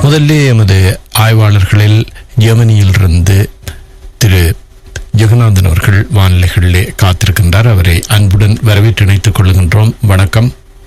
முதல்ல எமது ஆய்வாளர்களில் ஜெர்மனியிலிருந்து திரு ஜெகநாதன் அவர்கள் வானிலைகளிலே காத்திருக்கின்றார் அவரை அன்புடன் வரவேற்று இணைத்துக் கொள்கின்றோம் வணக்கம்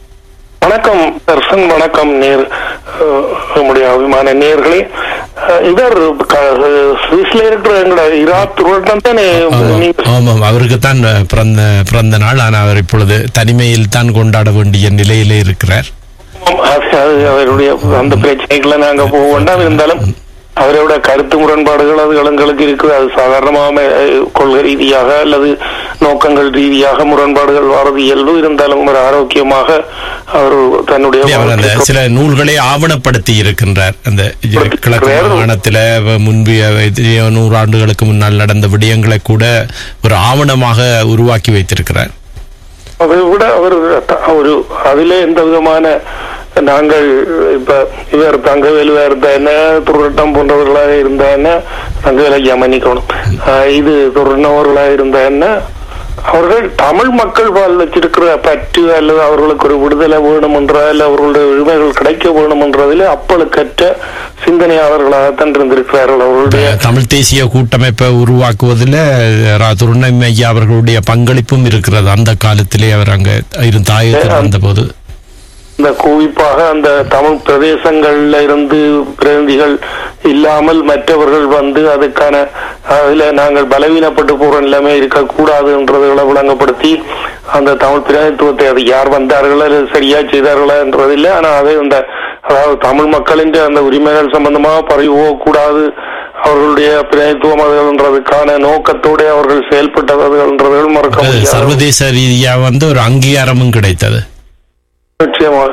வணக்கம் தர்சன் வணக்கம் நேர் அஹ், நம்முடைய அபிமான நேர்களே அஹ், இவர் க- சுவிஸ்ல இருக்கிற எங்களோட இரா துருவட்டம் தானே ஆமாம் நீங்க ஆமாம் அவருக்கு தான் பிறந்த பிறந்த நாள் ஆனால் அவர் இப்பொழுது தனிமையில் தான் கொண்டாட வேண்டிய நிலையிலே இருக்கிறார் அது அது அவருடைய அந்த பிரச்சனைகளை நாங்க போக வேண்டாம் இருந்தாலும் அவரோட கருத்து முரண்பாடுகள் அது எங்களுக்கு இருக்குது அது சாதாரணமாக அஹ், கொள்கை ரீதியாக அல்லது நோக்கங்கள் ரீதியாக முரண்பாடுகள் வாரது இயல்பு இருந்தாலும் ஒரு ஆரோக்கியமாக அவர் தன்னுடைய அவர் அந்த வாழ்க்கை- சில நூல்களை ஆவணப்படுத்தி இருக்கின்றார் அந்த ஜ- கிழக்கு மாகாணத்தில் முன்பிய இது நூறாண்டுகளுக்கு முன்னால் நடந்த விடயங்களை கூட ஒரு ஆவணமாக உருவாக்கி வைத்திருக்கிறார் அதை விட அவர் த- ஒரு அதிலே எந்த விதமான நாங்கள் இப்ப இவர் தங்கவேலு இருந்த என்ன துருட்டம் போன்றவர்களாக இருந்த என்ன தங்கவேலை ஐயா மன்னிக்கணும் ஆஹ் இது துருணவர்களாக இருந்த என்ன அவர்கள் தமிழ் மக்கள் வாழ் வச்சிருக்கிற பற்று அல்லது அவர்களுக்கு ஒரு விடுதலை வேணுமென்ற அல்ல அவர்களுடைய உரிமைகள் கிடைக்க வேணுமென்றதில் அப்பளுக்கற்ற சிந்தனையாளர்களாகத்தான் இருந்திருக்கிறார்கள் அவர்களுடைய தமிழ் தேசிய கூட்டமைப்பை உருவாக்குவதில் ரா- துருணம் ஐயா அவர்களுடைய பங்களிப்பும் இருக்கிறது அந்த காலத்திலே அவர் அங்க இருந்த ஆயுதத்தில் இருந்தபோது இந்த குறிப்பாக அந்த தமிழ் பிரதேசங்கள்ல இருந்து பிரதிநிதிகள் இல்லாமல் மற்றவர்கள் வந்து அதுக்கான அதுல நாங்கள் பலவீனப்பட்டு போற நிலைமை இருக்கக்கூடாதுன்றதுகளை விளங்கப்படுத்தி அந்த தமிழ் பிரதிநிதித்துவத்தை அது யார் வந்தார்களோ அல்லது சரியா செய்தார்களா என்றதில்லை ஆனா அதை அந்த அதாவது தமிழ் மக்களின் அந்த உரிமைகள் சம்பந்தமாக பறிவோ கூடாது அவர்களுடைய பிரதிநிதித்துவம் அதுகள்ன்றதுக்கான நோக்கத்தோட அவர்கள் செயல்பட்டவர்கள்ன்றதுகள் மறக்க அது முடியாது சர்வதேச ரீதியா வந்து ஒரு அங்கீகாரமும் கிடைத்தது நிச்சயமாக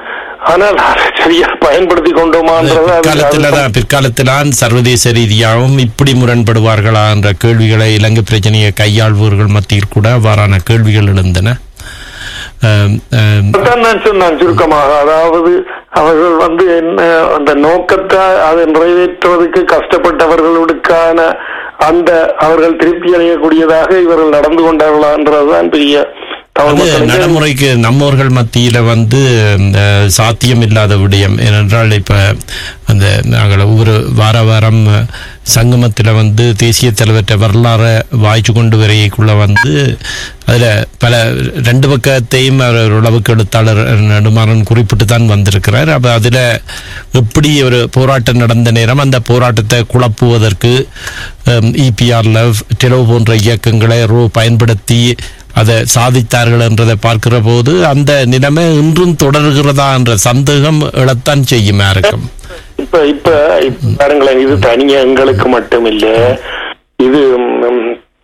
ஆனால் அதை சரியா பயன்படுத்தி கொண்டோமான்றது அது- பிற்காலத்துல அது தான் பிற்காலத்தில்தான் சர்வதேச ரீதியாகவும் இப்படி முரண்படுவார்களா என்ற கேள்விகளை இலங்கை பிரச்சனையை கையாள்பவர்கள் மத்தியில் கூட அவ்வாறான கேள்விகள் எழுந்தன ஆம், ஆம், அதான் நான் சொன்னேன் சுருக்கமாக அதாவது அவர்கள் வந்து என்ன அந்த நோக்கத்தை அதை நிறைவேற்றுவதற்கு கஷ்டப்பட்டவர்களுக்கான அந்த அவர்கள் திருப்தி அடையக்கூடியதாக இவர்கள் நடந்து கொண்டார்களான்றதுதான் பெரிய தமிழ் அது மக்களுக்கு நடைமுறைக்கு நம்மவர்கள் மத்தியில வந்து இந்த சாத்தியம் இல்லாத விடயம் ஏனென்றால் இப்ப அந்த நாங்கள் ஒவ்வொரு வார வாரம் சங்கமத்தில் வந்து தேசிய தலைவர்கிட்ட வரலாறு வாய்ச்சி கொண்டு வரைக்குள்ள வந்து அதுல பல ரெண்டு பக்கத்தையும் அவர் ஓரளவுக்கு எழுத்தாளர் நடுமாறன் குறிப்பிட்டு தான் வந்திருக்கிறார் அப்ப அதுல எப்படி ஒரு போராட்டம் நடந்த நேரம் அந்த போராட்டத்தை குழப்புவதற்கு இபிஆர்ல டெலோ போன்ற இயக்கங்களை ரோ பயன்படுத்தி அதை சாதித்தார்கள் என்றதை பார்க்கிற போது அந்த நிலைமை இன்றும் தொடர்கிறதா என்ற சந்தேகம் எழத்தான் செய்யும் யாருக்கும் இப்ப இப்ப இப்ப பாருங்களேன் இது தனியா எங்களுக்கு மட்டும் இல்ல இது ம்,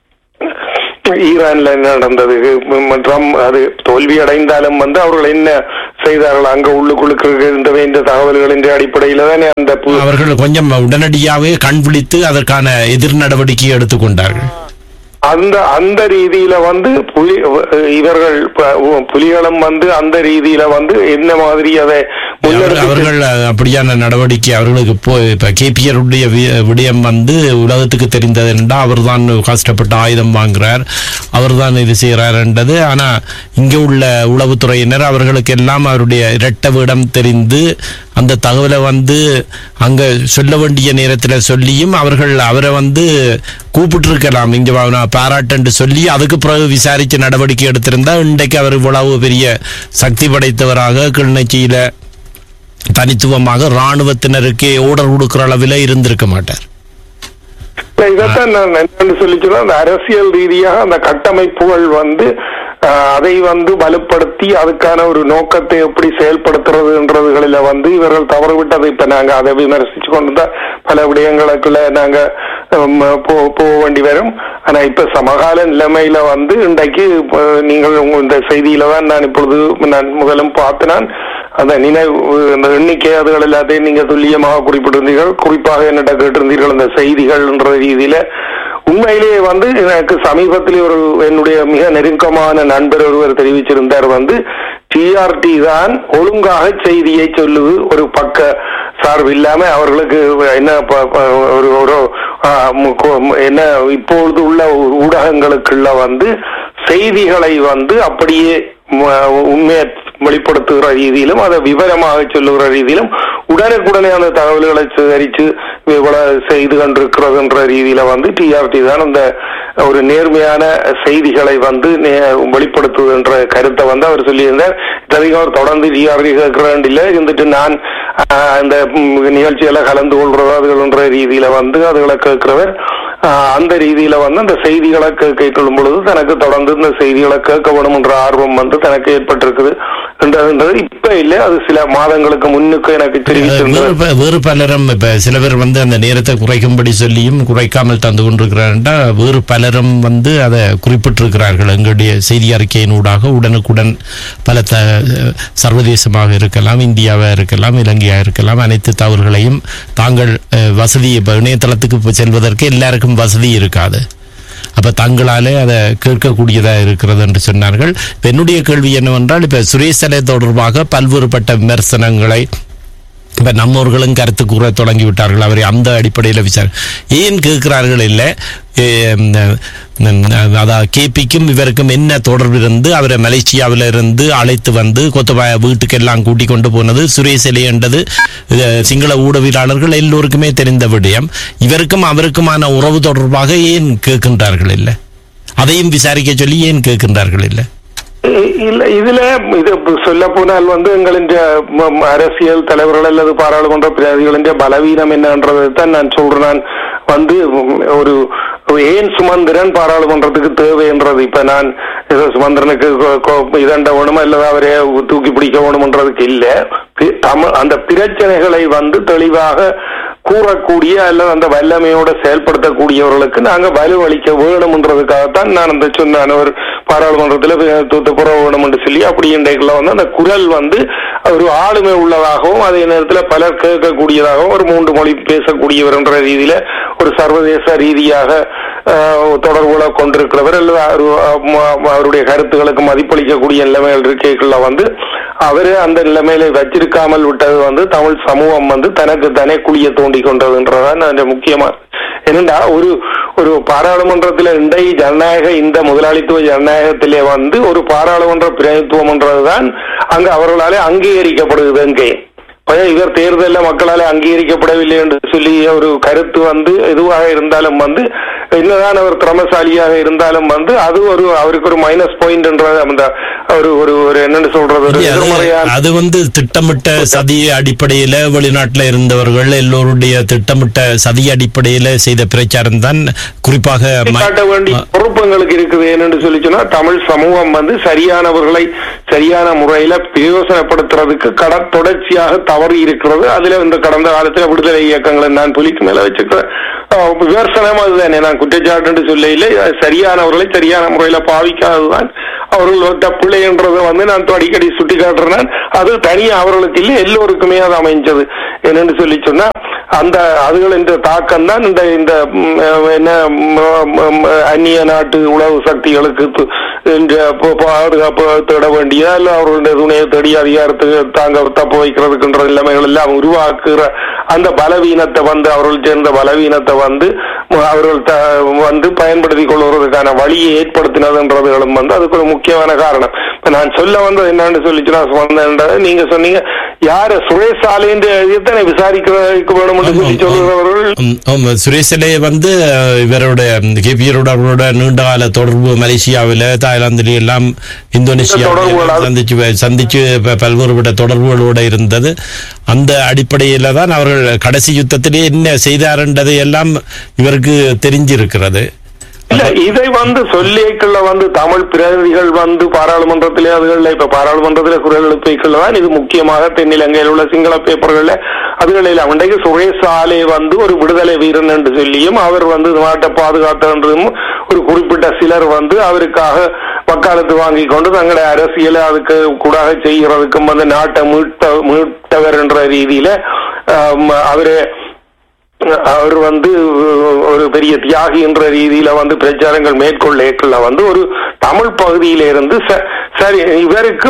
ஈரான்ல என்ன நடந்தது ம், ட்ரம்ப் அது தோல்வி அடைந்தாலும் வந்து அவர்கள் என்ன செய்தார்கள் அங்க உள்ளுக்குள்ளுக்கு இருந்த வேண்டிய தகவல்களின் அடிப்படையில தானே அந்த பு- அவர்கள் கொஞ்சம் உடனடியாகவே கண் விழித்து அதற்கான எதிர் நடவடிக்கை எடுத்துக்கொண்டார்கள் அந்த அந்த ரீதியில வந்து புலி இவர்கள் ப- புலிகளும் வந்து அந்த ரீதியில வந்து என்ன மாதிரி அதை அவர்- முன்னெடுத்து அவர்கள் அப்படியான நடவடிக்கை அவர்களுக்கு இப்போ இப்ப கேபிஆருடைய விடயம் வந்து உலகத்துக்கு தெரிந்தது என்றால் அவர்தான் கஷ்டப்பட்டு ஆயுதம் வாங்குறார் அவர்தான் இது செய்கிறார்ன்றது ஆனா இங்க உள்ள உளவுத்துறையினர் அவர்களுக்கு எல்லாம் அவருடைய இரட்ட விடம் தெரிந்து அந்த தகவலை வந்து அங்க சொல்ல வேண்டிய நேரத்துல சொல்லியும் அவர்கள் அவரை வந்து கூப்பிட்டிருக்கலாம் இங்க வா, நான் பாராட்டுன்னு சொல்லி அதுக்கு பிறகு விசாரிச்சு நடவடிக்கை எடுத்திருந்தா இன்றைக்கு அவர் இவ்வளவு பெரிய சக்தி படைத்தவராக கிளிநொச்சியில தனித்துவமாக ராணுவத்தினருக்கு ஓடர் கொடுக்கிற அளவில் இருந்திருக்க மாட்டார் இல்ல, இதைத்தான் நான் என்னன்னு சொல்லி சொன்னா அந்த அரசியல் ரீதியாக அந்த கட்டமைப்புகள் வந்து ஆஹ், அதை வந்து வலுப்படுத்தி அதுக்கான ஒரு நோக்கத்தை எப்படி செயல்படுத்துறதுன்றதுகளில வந்து இவர்கள் தவறு விட்டதை இப்ப நாங்க அதை விமர்சிச்சு கொண்டு பல விடயங்களுக்குள்ள நாங்க ஹம், போ- போக வேண்டி வரும் ஆனா இப்ப சமகால நிலைமையில வந்து இன்றைக்கு இப்ப நீங்கள் உங்க இந்த செய்தியில தான் நான் இப்பொழுது நான் முதலும் பார்த்தேன் அந்த நினைவு அந்த எண்ணிக்கை அதுகள் எல்லாத்தையும் நீங்க துல்லியமாக குறிப்பிட்டிருந்தீர்கள் குறிப்பாக என்னிட்ட கேட்டிருந்தீர்கள் அந்த செய்திகள்ன்ற ரீதியில உண்மையிலேயே வந்து எனக்கு சமீபத்தில் ஒரு என்னுடைய மிக நெருக்கமான நண்பர் ஒருவர் தெரிவிச்சிருந்தார் வந்து டிஆர்டி தான் ஒழுங்காக செய்தியை சொல்லுது ஒரு பக்க சார்பு இல்லாம அவர்களுக்கு என்ன ப- ப- ஒரு ஒரு ஆ, மு- கொ- மு- என்ன இப்பொழுது உள்ள ஊடகங்களுக்குள்ள வந்து செய்திகளை வந்து அப்படியே ம- உண்மையை வெளிப்படுத்துகிற ரீதியிலும் அதை விவரமாக சொல்லுகிற ரீதியிலும் உடனுக்குடனே அந்த தகவல்களை சேகரித்து இவ்வளவு செய்து கொண்டிருக்கிறது என்ற ரீதியில வந்து டிஆர்டி தான் அந்த ஒரு நேர்மையான செய்திகளை வந்து நே- வெளிப்படுத்துவது என்ற கருத்தை வந்து அவர் சொல்லியிருந்தார் இத்தனைக்கும் அவர் தொடர்ந்து டிஆர்டி கேட்கிறேன் இல்லை இருந்துட்டு நான் ஆஹ், இந்த ம், நிகழ்ச்சியில கலந்து கொள்றதோ அதுகள்ன்ற ரீதியில வந்து அதுகளை கேட்கிறவர் ஆஹ், அந்த ரீதியில வந்து அந்த செய்திகளை கே- கேட்கும் பொழுது தனக்கு தொடர்ந்து இந்த செய்திகளை கேட்க வேணும் என்ற ஆர்வம் வந்து தனக்கு ஏற்பட்டிருக்குது என்றது இப்ப இல்லை அது சில மாதங்களுக்கு முன்னுக்கு எனக்கு தெரிவித்திருந்தது வேறு ப- வேறு பலரும் இப்ப சில பேர் வந்து அந்த நேரத்தை குறைக்கும்படி சொல்லியும் குறைக்காமல் தந்து கொண்டிருக்கிறார்டா வேறு பலரும் வந்து அதை குறிப்பிட்டிருக்கிறார்கள் எங்களுடைய செய்தி அறிக்கையின் ஊடாக உடனுக்குடன் பல த சர்வதேசமாக இருக்கலாம் இந்தியாவாக இருக்கலாம் இலங்கையாக இருக்கலாம் அனைத்து தவறுகளையும் தாங்கள் அஹ், வசதி இப்போ இணையதளத்துக்கு இப்ப செல்வதற்கு எல்லாருக்கும் வசதி இருக்காது அப்ப தங்களாலே அதை கேட்கக்கூடியதா இருக்கிறது என்று சொன்னார்கள் இப்ப என்னுடைய கேள்வி என்னவென்றால் இப்ப சுரேஷ் அலை தொடர்பாக பல்வேறுபட்ட விமர்சனங்களை இப்ப நம்மவர்களும் கருத்து கூற தொடங்கி விட்டார்கள் அவரை அந்த அடிப்படையில் விசாரி ஏன் கேட்கிறார்கள் இல்லை அதான் கேபிக்கும் இவருக்கும் என்ன தொடர்பு இருந்து அவரை மலேசியாவில இருந்து அழைத்து வந்து கொத்தபாய வீட்டுக்கு எல்லாம் கூட்டி கொண்டு போனது சுரேஷ் இலை என்றது அஹ், சிங்கள ஊடகவியலாளர்கள் எல்லோருக்குமே தெரிந்த விடயம் இவருக்கும் அவருக்குமான உறவு தொடர்பாக ஏன் கேட்கின்றார்கள் இல்லை அதையும் விசாரிக்க சொல்லி ஏன் கேட்கின்றார்கள் இல்லை இ- இல்ல இதுல இது சொல்ல போனால் வந்து எங்களின் ம- ம- அரசியல் தலைவர்கள் அல்லது பாராளுமன்ற பிரதிகளின் பலவீனம் என்னன்றதை தான் நான் சொல்றேன் நான் வந்து உம், ஒரு ஏன் சுமந்திரன் பாராளுமன்றத்துக்கு தேவை என்றது இப்ப நான் ஏதோ சுமந்திரனுக்கு கொ- கொ- இதண்ட வேணும் அல்லது அவரே தூக்கி பிடிக்க வேணும்ன்றதுக்கு இல்ல பி- தமிழ் அந்த பிரச்சனைகளை வந்து தெளிவாக கூறக்கூடிய அல்லது அந்த வல்லமையோட செயல்படுத்தக்கூடியவர்களுக்கு நாங்க வலுவளிக்க வேணும்ன்றதுக்காகத்தான் நான் அந்த சொன்ன ஒரு பாராளுமன்றத்தில் தூத்து புற வேணும் என்று சொல்லி அப்படி இன்றைக்குள்ள வந்து அந்த குரல் வந்து ஒரு ஆளுமை உள்ளதாகவும் அதே நேரத்தில் பலர் கேட்கக்கூடியதாகவும் ஒரு மூன்று மொழி பேசக்கூடியவர் என்ற ரீதியில ஒரு சர்வதேச ரீதியாக ஆஹ், தொடர்புகளை கொண்டிருக்கிறவர் அல்லது அவரு- ம- அவருடைய கருத்துக்களுக்கு மதிப்பளிக்கக்கூடிய நிலைமைகள் இருக்கைக்குள்ள வந்து அவரு அந்த நிலைமையில வச்சிருக்காமல் விட்டது வந்து தமிழ் சமூகம் வந்து தனக்கு தானே குழிய தோண்டி கொண்டதுன்றதான் அந்த முக்கியமா என்னண்டா ஒரு ஒரு பாராளுமன்றத்தில் இன்றைய ஜனநாயக இந்த முதலாளித்துவ ஜனநாயகத்திலே வந்து ஒரு பாராளுமன்ற பிரதித்துவம்ன்றதுதான் அங்கு அவர்களாலே அங்கீகரிக்கப்படுகிறது அங்கே பய- இவர் தேர்தலில் மக்களால் அங்கீகரிக்கப்படவில்லை என்று சொல்லி ஒரு கருத்து வந்து எதுவாக இருந்தாலும் வந்து என்னதான் அவர் திறமசாலியாக இருந்தாலும் வந்து அது ஒரு அவருக்கு ஒரு மைனஸ் பாயிண்ட் என்ற அந்த ஒரு ஒரு ஒரு என்னன்னு சொல்றது ஒரு அது- எதிர்மறையான அது வந்து திட்டமிட்ட சதி அடிப்படையில வெளிநாட்டுல இருந்தவர்கள் எல்லோருடைய திட்டமிட்ட சதி அடிப்படையில செய்த பிரச்சாரம் தான் குறிப்பாக ம- காட்ட வேண்டிய பொறுப்பு எங்களுக்கு இருக்குது என்னன்னு சொல்லி சொன்னா தமிழ் சமூகம் வந்து சரியானவர்களை சரியான முறையில பிரயோசனப்படுத்துறதுக்கு கட தொடர்ச்சியாக தவறி இருக்கிறது அதுல இந்த கடந்த காலத்துல விடுதலை இயக்கங்களை நான் புலிக்கு மேல வச்சுக்கிறேன் அஹ் விமர்சனம் அதுதானே நான் குற்றச்சாட்டு சொல்ல இல்லை சரியானவர்களை சரியான முறையில பாவிக்காததுதான் அவர்களோட பிள்ளைன்றதை வந்து நான் அடிக்கடி சுட்டி காட்டுறேன் அது தனியா அவர்களுக்கு இல்லை எல்லோருக்குமே அது அமைஞ்சது என்னன்னு சொல்லி சொன்னா அந்த அதுகளின் தாக்கம் தான் இந்த இந்த ம், என்ன ம், ம், அந்நிய நாட்டு உளவு சக்திகளுக்கு து- இந்த ப- பாதுகாப்பு தேட வேண்டிய அல்ல அவர்களுடைய துணையை தேடி அதிகாரத்துக்கு தாங்க தப்பு வைக்கிறதுக்குன்ற நிலைமைகள் எல்லாம் உருவாக்குற அந்த பலவீனத்தை வந்து அவர்கள் சேர்ந்த பலவீனத்தை வந்து ம், அவர்கள் த- வந்து பயன்படுத்திக் கொள்வதற்கான வழியை ஏற்படுத்தினதுன்றதுகளும் வந்து அதுக்கு ஒரு முக்கியமான காரணம் இப்ப நான் சொல்ல வந்தது என்னன்னு சொல்லிச்சுன்னா சொன்னேன்றது நீங்க சொன்னீங்க யாரு சுரேஷ் ஆலைன்ற எத்தனை விசாரிக்கிறதுக்கு வேணும் என்று சொல்லி சொல்லுகிறவர்கள் ம், ஆமா, சுரேஷிலே வந்து அஹ், இவரோட கேபியரோட அவரோட நீண்ட கால தொடர்பு மலேசியாவில் தாய்லாந்தில எல்லாம் இந்தோனேஷியாவில் தொடர்புகளால் சந்திச்சு சந்திச்சு ப- பல்வேறுபட்ட தொடர்புகளோட இருந்தது அந்த அடிப்படையில தான் அவர்கள் கடைசி யுத்தத்திலே என்ன செய்தார்ன்றதை எல்லாம் இவருக்கு தெரிஞ்சிருக்கிறது இல்ல இதை வந்து சொல்லியக்குள்ள வந்து தமிழ் பிரதிநிதிகள் வந்து பாராளுமன்றத்திலே அதுகள்ல இப்ப பாராளுமன்றத்திலே குரல் எழுப்பிக்கல தான் இது முக்கியமாக தென்னிலங்கையில் உள்ள சிங்கள பேப்பர்கள்ல அதுகளில் அன்றைக்கு சுரேஷ் ஆலே வந்து ஒரு விடுதலை வீரன் என்று சொல்லியும் அவர் வந்து நாட்டை பாதுகாத்தன்றும் ஒரு குறிப்பிட்ட சிலர் வந்து அவருக்காக வக்காலத்து வாங்கி கொண்டு தங்களுடைய அரசியலை அதுக்கு கூடாக செய்கிறதுக்கும் வந்து நாட்டை மீட்ட மீட்டவர் என்ற ரீதியில ஆம், அவரு அவர் வந்து ஒரு பெரிய தியாகி என்ற ரீதியில வந்து பிரச்சாரங்கள் மேற்கொள்ள ஏற்கல வந்து ஒரு தமிழ் பகுதியில இருந்து ச- சரி இவருக்கும்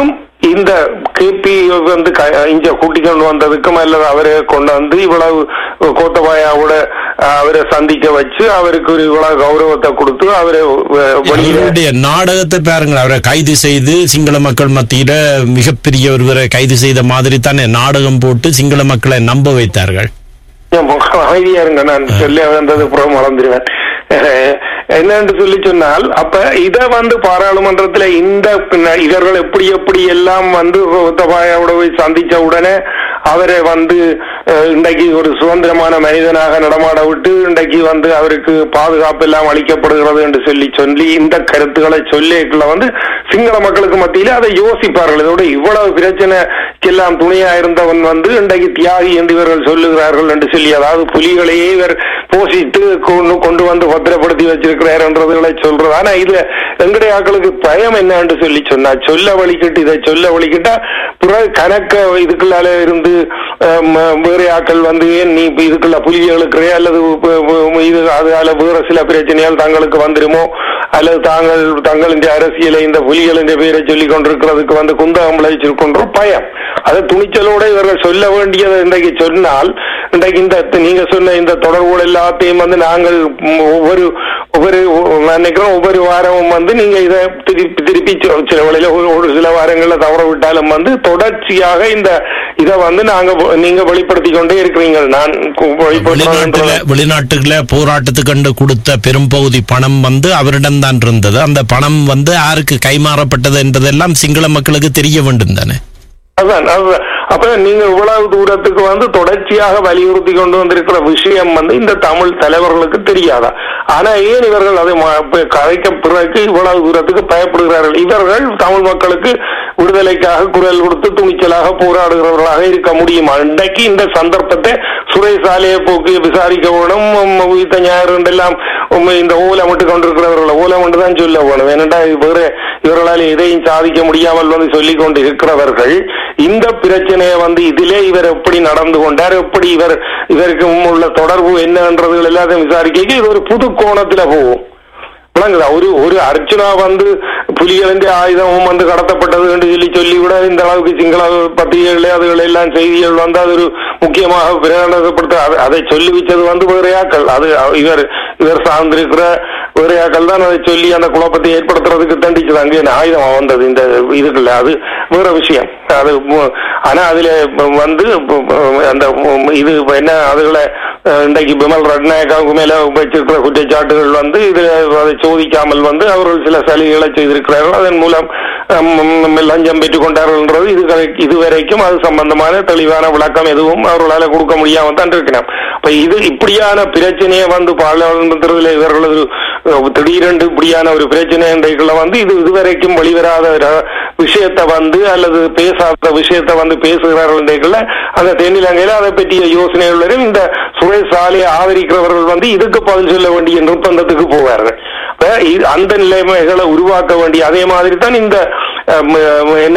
இந்த கேபி வந்து க- இங்க கூட்டி கொண்டு வந்ததுக்கும் அல்லது அவரை கொண்டு வந்து இவ்வளவு கோத்தபாயாவோட அஹ், அவரை சந்திக்க வச்சு அவருக்கு ஒரு இவ்வளவு கௌரவத்தை கொடுத்து அவரை அஹ், வெளியில அவருடைய நாடகத்தை பாருங்கள் அவரை கைது செய்து சிங்கள மக்கள் மத்தியில மிகப்பெரிய ஒருவரை கைது செய்த மாதிரி தானே நாடகம் போட்டு சிங்கள மக்களை நம்ப வைத்தார்கள் என் முகம் அமைதியா இருங்க நான் சொல்லி வந்தது புறம் மறந்துடுவேன் அஹ், என்னன்னு சொல்லி சொன்னால் அப்ப இத வந்து பாராளுமன்றத்துல இந்த பின்ன- இவர்கள் எப்படி எப்படி எல்லாம் வந்து கோத்தபாயாவோட போய் சந்திச்ச உடனே அவரை வந்து அஹ், இன்றைக்கு ஒரு சுதந்திரமான மனிதனாக நடமாட விட்டு இன்றைக்கு வந்து அவருக்கு பாதுகாப்பு எல்லாம் அளிக்கப்படுகிறது என்று சொல்லி சொல்லி இந்த கருத்துக்களை சொல்லிக்குள்ள வந்து சிங்கள மக்களுக்கு மத்தியில அதை யோசிப்பார்கள் இதோட இவ்வளவு பிரச்சனைக்கெல்லாம் துணையா இருந்தவன் வந்து இன்றைக்கு தியாகி என்று இவர்கள் சொல்லுகிறார்கள் என்று சொல்லி அதாவது புலிகளையே இவர் போஷித்து கொண்டு கொண்டு வந்து பத்திரப்படுத்தி வச்சிருக்கிறார் என்றதுகளை சொல்றது ஆனா இதுல எங்களுடைய ஆட்களுக்கு பயம் என்னன்னு சொல்லி சொன்னா சொல்ல வலிக்கிட்டு இதை சொல்ல வலிக்கிட்டா பிறகு கணக்க இதுக்குள்ளால இருந்து ஆம், வேற ஆட்கள் வந்து ஏன் நீ இப்ப இதுக்குள்ள புலிகளுக்கிறே அல்லது ப- ப- இது அதால வேற சில பிரச்சனையால் தங்களுக்கு வந்துருமோ அல்லது தாங்கள் தங்களின் அரசியலை இந்த புலிகளின் பெயரை சொல்லிக் கொண்டிருக்கிறதுக்கு வந்து குந்தகம் விளைவிச்சிருக்கின்ற பயம் அதை துணிச்சலோட இவர்கள் சொல்ல வேண்டியதை இன்றைக்கு சொன்னால் இன்றைக்கு இந்த நீங்க சொன்ன இந்த தொடர்புகள் எல்லாத்தையும் வந்து நாங்கள் ம், ஒவ்வொரு ஒவ்வொரு நான் நினைக்கிறேன் ஒவ்வொரு வாரமும் வந்து நீங்க இதை திருப்பி திருப்பி சொ- சில வழியில ஒரு ஒரு சில வாரங்கள்ல தவற விட்டாலும் வந்து தொடர்ச்சியாக இந்த இதை வந்து நாங்க வ- நீங்க வெளிப்படுத்தி கொண்டே இருக்கிறீங்க நான் கு- வெளிநாட்டுல வெளிப்படுத்துறேன் வெளிநாட்டுல போராட்டத்துக்கு கண்டு கொடுத்த பெரும்பகுதி பணம் வந்து அவரிடம்தான் இருந்தது அந்த பணம் வந்து யாருக்கு கைமாறப்பட்டது என்பதெல்லாம் சிங்கள மக்களுக்கு தெரிய வேண்டும் தானே அதான் அதுதான். அப்ப நீங்க இவ்வளவு தூரத்துக்கு வந்து தொடர்ச்சியாக வலியுறுத்தி கொண்டு வந்திருக்கிற விஷயம் வந்து இந்த தமிழ் தலைவர்களுக்கு தெரியாதா ஆனா ஏன் இவர்கள் அதை ம- ப- கதைக்க பிறகு இவ்வளவு தூரத்துக்கு பயப்படுகிறார்கள் இவர்கள் தமிழ் மக்களுக்கு விடுதலைக்காக குரல் கொடுத்து துணிச்சலாக போராடுகிறவர்களாக இருக்க முடியுமா இன்றைக்கு இந்த சந்தர்ப்பத்தை சுரேசாலையை போக்கு விசாரிக்க வேணும் உம், உயிர்த்த ஞாயிறு எல்லாம் உம், இந்த ஓலமிட்டு கொண்டிருக்கிறவர்கள் ஓலமிட்டு தான் சொல்ல வேணும் ஏனென்றா வேற இவர்களால் எதையும் சாதிக்க முடியாமல் வந்து சொல்லிக் கொண்டு இருக்கிறவர்கள் இந்த பிரச்சனையை வந்து இதிலே இவர் எப்படி நடந்து கொண்டார் எப்படி இவர் இவருக்கு உள்ள தொடர்பு என்னன்றதுகள் எல்லாத்தையும் விசாரிக்க இது ஒரு புது கோணத்துல போகும் விளங்குதா ஒரு ஒரு அர்ச்சுனா வந்து புலிகளின் ஆயுதமும் வந்து கடத்தப்பட்டது என்று சொல்லி சொல்லி விட இந்த அளவுக்கு சிங்கள பத்திரிகைகளே அதுகள் எல்லாம் செய்திகள் வந்து அது ஒரு முக்கியமாக பிரகடனப்படுத்த அதை- அதை சொல்லி வச்சது வந்து வேறையாக்கள் அது அ- இவர் இவர் சார்ந்திருக்கிற வேறையாக்கள் தான் அதை சொல்லி அந்த குழப்பத்தை ஏற்படுத்துறதுக்கு தண்டிச்சது அங்கே ஆயுதம் வந்தது இந்த இதுக்குள்ள அது வேற விஷயம் அது மு- ஆனா அதுல வந்து அந்த இது என்ன அதுகளை அஹ், இன்றைக்கு பிமல் ரட்நாயக்காவுக்கு மேல வச்சிருக்கிற குற்றச்சாட்டுகள் வந்து இது அதை சோதிக்காமல் வந்து அவர்கள் சில சலுகைகளை செய்திருக்கிறார்கள் அதன் மூலம் ஹம், லஞ்சம் பெற்றுக் கொண்டார்கள்ன்றது இது இதுவரைக்கும் அது சம்பந்தமான தெளிவான விளக்கம் எதுவும் அவர்களால கொடுக்க முடியாம தான் இருக்கிறோம் அப்ப இது இப்படியான பிரச்சனையை வந்து பாராளுமன்றத்தில் இவர்களது அஹ், திடீரென்று இப்படியான ஒரு பிரச்சனை இன்றைக்குள்ள வந்து இது இதுவரைக்கும் வெளிவராத ர- விஷயத்தை வந்து அல்லது பேசாத விஷயத்தை வந்து பேசுகிறார்கள் இன்றைக்குள்ள அந்த தென்னிலங்கையில அதை பற்றிய யோசனைகளுடன் இந்த சுரேஷ் சாலையை ஆதரிக்கிறவர்கள் வந்து இதுக்கு பதில் சொல்ல வேண்டிய நிர்பந்தத்துக்கு போவார்கள் அப்ப இது- அந்த நிலைமைகளை உருவாக்க வேண்டிய அதே மாதிரி தான் இந்த அஹ், ம- ம- என்ன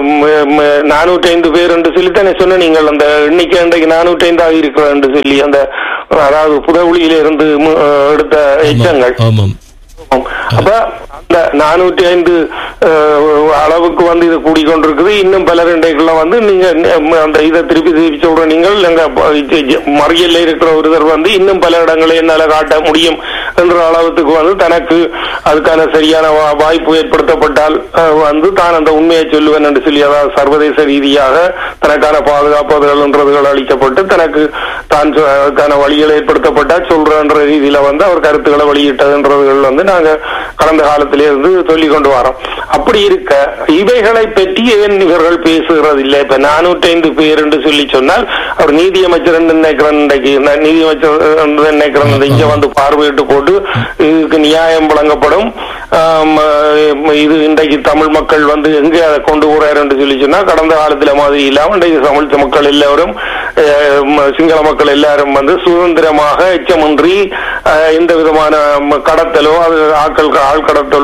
நானூற்றி ஐந்து பேர் என்று சொல்லித்தானே சொன்ன நீங்கள் அந்த எண்ணிக்கை இன்றைக்கு நானூற்றி ஐந்தாக இருக்கிற என்று சொல்லி அந்த அதாவது புதவுளியில இருந்து மு- அஹ், எடுத்த எச்சங்கள் ஆமாம் அப்ப அந்த நானூற்றி ஐந்து அஹ், அளவுக்கு வந்து இது கூடிக்கொண்டிருக்குது இன்னும் பல இன்றைக்குள்ள வந்து நீங்க ந- அந்த இதை திருப்பி திருப்பி சொல்ற நீங்கள் எங்க மறியல்ல இருக்கிற ஒருத்தர் வந்து இன்னும் பல இடங்களை என்னால காட்ட முடியும் என்ற அளவுக்கு வந்து தனக்கு அதுக்கான சரியான வா- வாய்ப்பு ஏற்படுத்தப்பட்டால் அஹ், வந்து தான் அந்த உண்மையை சொல்லுவேன் என்று சொல்லி அதாவது சர்வதேச ரீதியாக தனக்கான பாதுகாப்புகள் அளிக்கப்பட்டு தனக்கு தான் சொ- அதுக்கான வழிகள் ஏற்படுத்தப்பட்டால் சொல்றன்ற ரீதியில வந்து அவர் கருத்துக்களை வெளியிட்டதுன்றதுகள் வந்து நாங்க கடந்த காலத்திலே இருந்து சொல்லிக் கொண்டு வரோம் அப்படி இருக்க இவைகளை பற்றி ஏன் இவர்கள் பேசுகிறது இல்லை இப்ப நானூற்றி ஐந்து பேர் என்று சொல்லி சொன்னால் அவர் நீதியமைச்சர் என்று நினைக்கிறேன் இன்றைக்கு நான் நீதியமைச்சர் என்று நினைக்கிறேன் இந்த இங்க வந்து பார்வையிட்டு போட்டு இதுக்கு நியாயம் வழங்கப்படும் ஆம், அஹ், இது இன்றைக்கு தமிழ் மக்கள் வந்து எங்க அதை கொண்டு போறாரு என்று சொல்லி சொன்னா கடந்த காலத்துல மாதிரி இல்லாம இன்றைக்கு தமிழ் மக்கள் எல்லாரும் அஹ், ம- சிங்கள மக்கள் எல்லாரும் வந்து சுதந்திரமாக எச்சமின்றி அஹ், எந்த விதமான ம- கடத்தலோ அது ஆட்கள் ஆள் கடத்தல்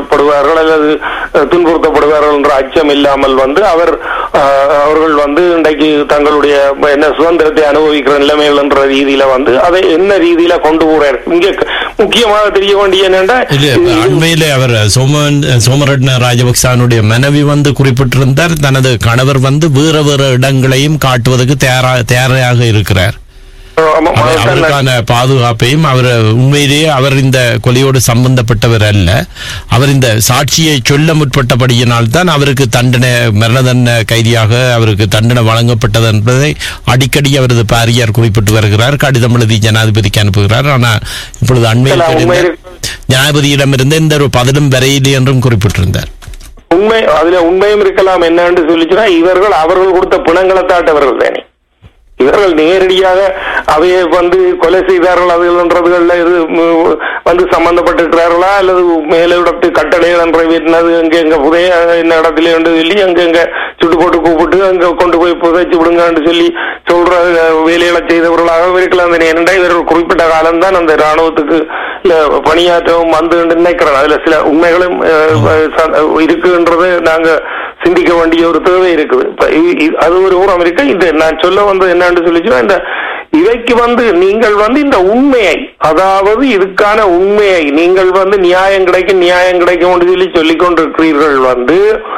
செய்யப்படுவார்கள் அல்லது அஹ், துன்புறுத்தப்படுவார்கள் என்ற அச்சம் இல்லாமல் வந்து அவர் அஹ், அவர்கள் வந்து இன்றைக்கு தங்களுடைய என்ன சுதந்திரத்தை அனுபவிக்கிற நிலைமைகள் என்ற ரீதியில வந்து அதை என்ன ரீதியில கொண்டு போறார் இங்க முக்கியமாக தெரிய வேண்டிய என்னென்னா இல்ல இது- அண்மையிலே அவர் சோமன் சோமரட்ன ராஜபக்சானுடைய மனைவி வந்து குறிப்பிட்டிருந்தார் தனது கணவர் வந்து வேற வேற இடங்களையும் காட்டுவதற்கு தயாரா தயாராக இருக்கிறார் ஆமா, அவர் ஆமா, அவருக்கான பாதுகாப்பையும் அவர் உண்மையிலேயே அவர் இந்த கொலையோடு சம்பந்தப்பட்டவர் அல்ல அவர் இந்த சாட்சியை சொல்ல முற்பட்டபடியினால் தான் அவருக்கு தண்டனை மரண தண்டனை கைதியாக அவருக்கு தண்டனை வழங்கப்பட்டது என்பதை அடிக்கடி அவரது பாரியார் குறிப்பிட்டு வருகிறார் கடிதம் எழுதி ஜனாதிபதிக்கு அனுப்புகிறார் ஆனால் இப்பொழுது அண்மையில் இல்ல, தெரிந்த உண்மையிலே- ஜனாதிபதியிடமிருந்து எந்த ஒரு பதிலும் வரையில்லை என்றும் குறிப்பிட்டிருந்தார் உண்மை அதுல உண்மையும் இருக்கலாம் என்னன்னு சொல்லிச்சுன்னா இவர்கள் அவர்கள் கொடுத்த பிணங்களை தாட்டவர்கள் தானே இவர்கள் நேரடியாக அவையை வந்து கொலை செய்தார்கள் அதுகள்ன்றதுகள்ல இது ம், வந்து சம்பந்தப்பட்டிருக்கிறார்களா அல்லது மேலிடத்து கட்டளைகள் நிறைவேற்றினது எங்க எங்க புதைய என்ன இடத்துல என்று சொல்லி அங்க எங்க சுட்டு போட்டு கூப்பிட்டு அங்க கொண்டு போய் புதைச்சு விடுங்கன்னு சொல்லி சொல்ற அஹ், வேலைகளை செய்தவர்களாக இருக்கலாம் தானே ஏனென்றா இவர்கள் குறிப்பிட்ட காலம்தான் அந்த ராணுவத்துக்கு இல்ல பணியாற்றவும் வந்து நினைக்கிறேன் அதுல சில உண்மைகளும் அஹ், ச- இருக்குன்றது நாங்க சிந்திக்க வேண்டிய ஒரு தேவை இருக்குது இப்ப இ- இ- அது ஒரு ஊரம் இருக்கு இந்த நான் சொல்ல வந்தது என்னன்னு சொல்லிச்சுன்னா இந்த இவைக்கு வந்து நீங்கள் வந்து இந்த உண்மையை அதாவது இதுக்கான உண்மையை நீங்கள் வந்து நியாயம் கிடைக்கும் நியாயம் கிடைக்கும் என்று சொல்லி சொல்லிக் கொண்டிருக்கிறீர்கள் வந்து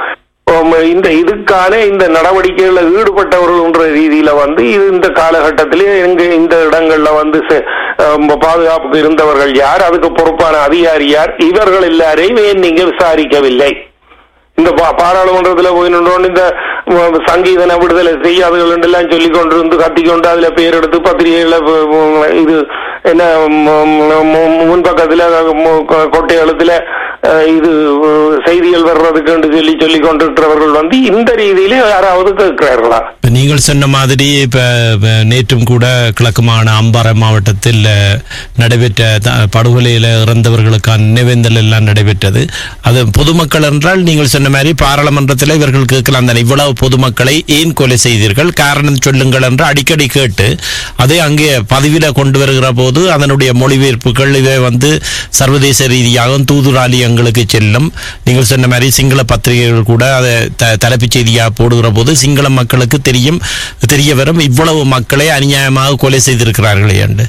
உம், இந்த இதுக்கான இந்த நடவடிக்கைகளில் ஈடுபட்டவர்கள்ன்ற ரீதியில வந்து இது இந்த காலகட்டத்திலே எங்க இந்த இடங்கள்ல வந்து செ- உம், பாதுகாப்புக்கு இருந்தவர்கள் யார் அதுக்கு பொறுப்பான அதிகாரி யார் இவர்கள் எல்லாரையும் ஏன் நீங்க விசாரிக்கவில்லை இந்த பா- பாராளுமன்றத்துல போய் நின்றோன்னு இந்த உம், சங்கீதன விடுதலை செய்யாதுகள் எல்லாம் சொல்லி கொண்டு இருந்து கத்திக்கொண்டு அதுல பேர் எடுத்து பத்திரிகைகள உம், இது என்ன உம், உம், முன்பக்கத்துல உம், கொ- கொட்டை எழுத்துல அஹ், இது உம், செய்திகள் வர்றதுக்கு சொல்லி சொல்லி கொண்டிருக்கிறவர்கள் வந்து இந்த ரீதியிலே யாராவது கேட்கிறார்களா இப்ப நீங்கள் சொன்ன மாதிரி இப்ப இப்ப நேற்றும் கூட கிழக்கு மாகாண அம்பாறை மாவட்டத்தில் அஹ், நடைபெற்ற த- படுகொலையில இறந்தவர்களுக்கான நினைவேந்தல் எல்லாம் நடைபெற்றது அது பொதுமக்கள் என்றால் நீங்கள் சொன்ன மாதிரி பாராளுமன்றத்தில் இவர்கள் கேட்கலாம் தானே இவ்வளவு பொதுமக்களை ஏன் கொலை செய்தீர்கள் காரணம் சொல்லுங்கள் என்று அடிக்கடி கேட்டு அதை அங்கே பதிவில கொண்டு வருகிற போது அதனுடைய மொழிபெயர்ப்புகள் இவை வந்து சர்வதேச ரீதியாகவும் தூதுராலியங்களுக்கு செல்லும் நீங்கள் சொன்ன மாதிரி சிங்கள பத்திரிகைகள் கூட அதை த தலைப்புச் செய்தியாக போடுகிற போது சிங்கள மக்களுக்கு தெரியும் தெரிய வரும் இவ்வளவு மக்களை அநியாயமாக கொலை செய்திருக்கிறார்களே என்று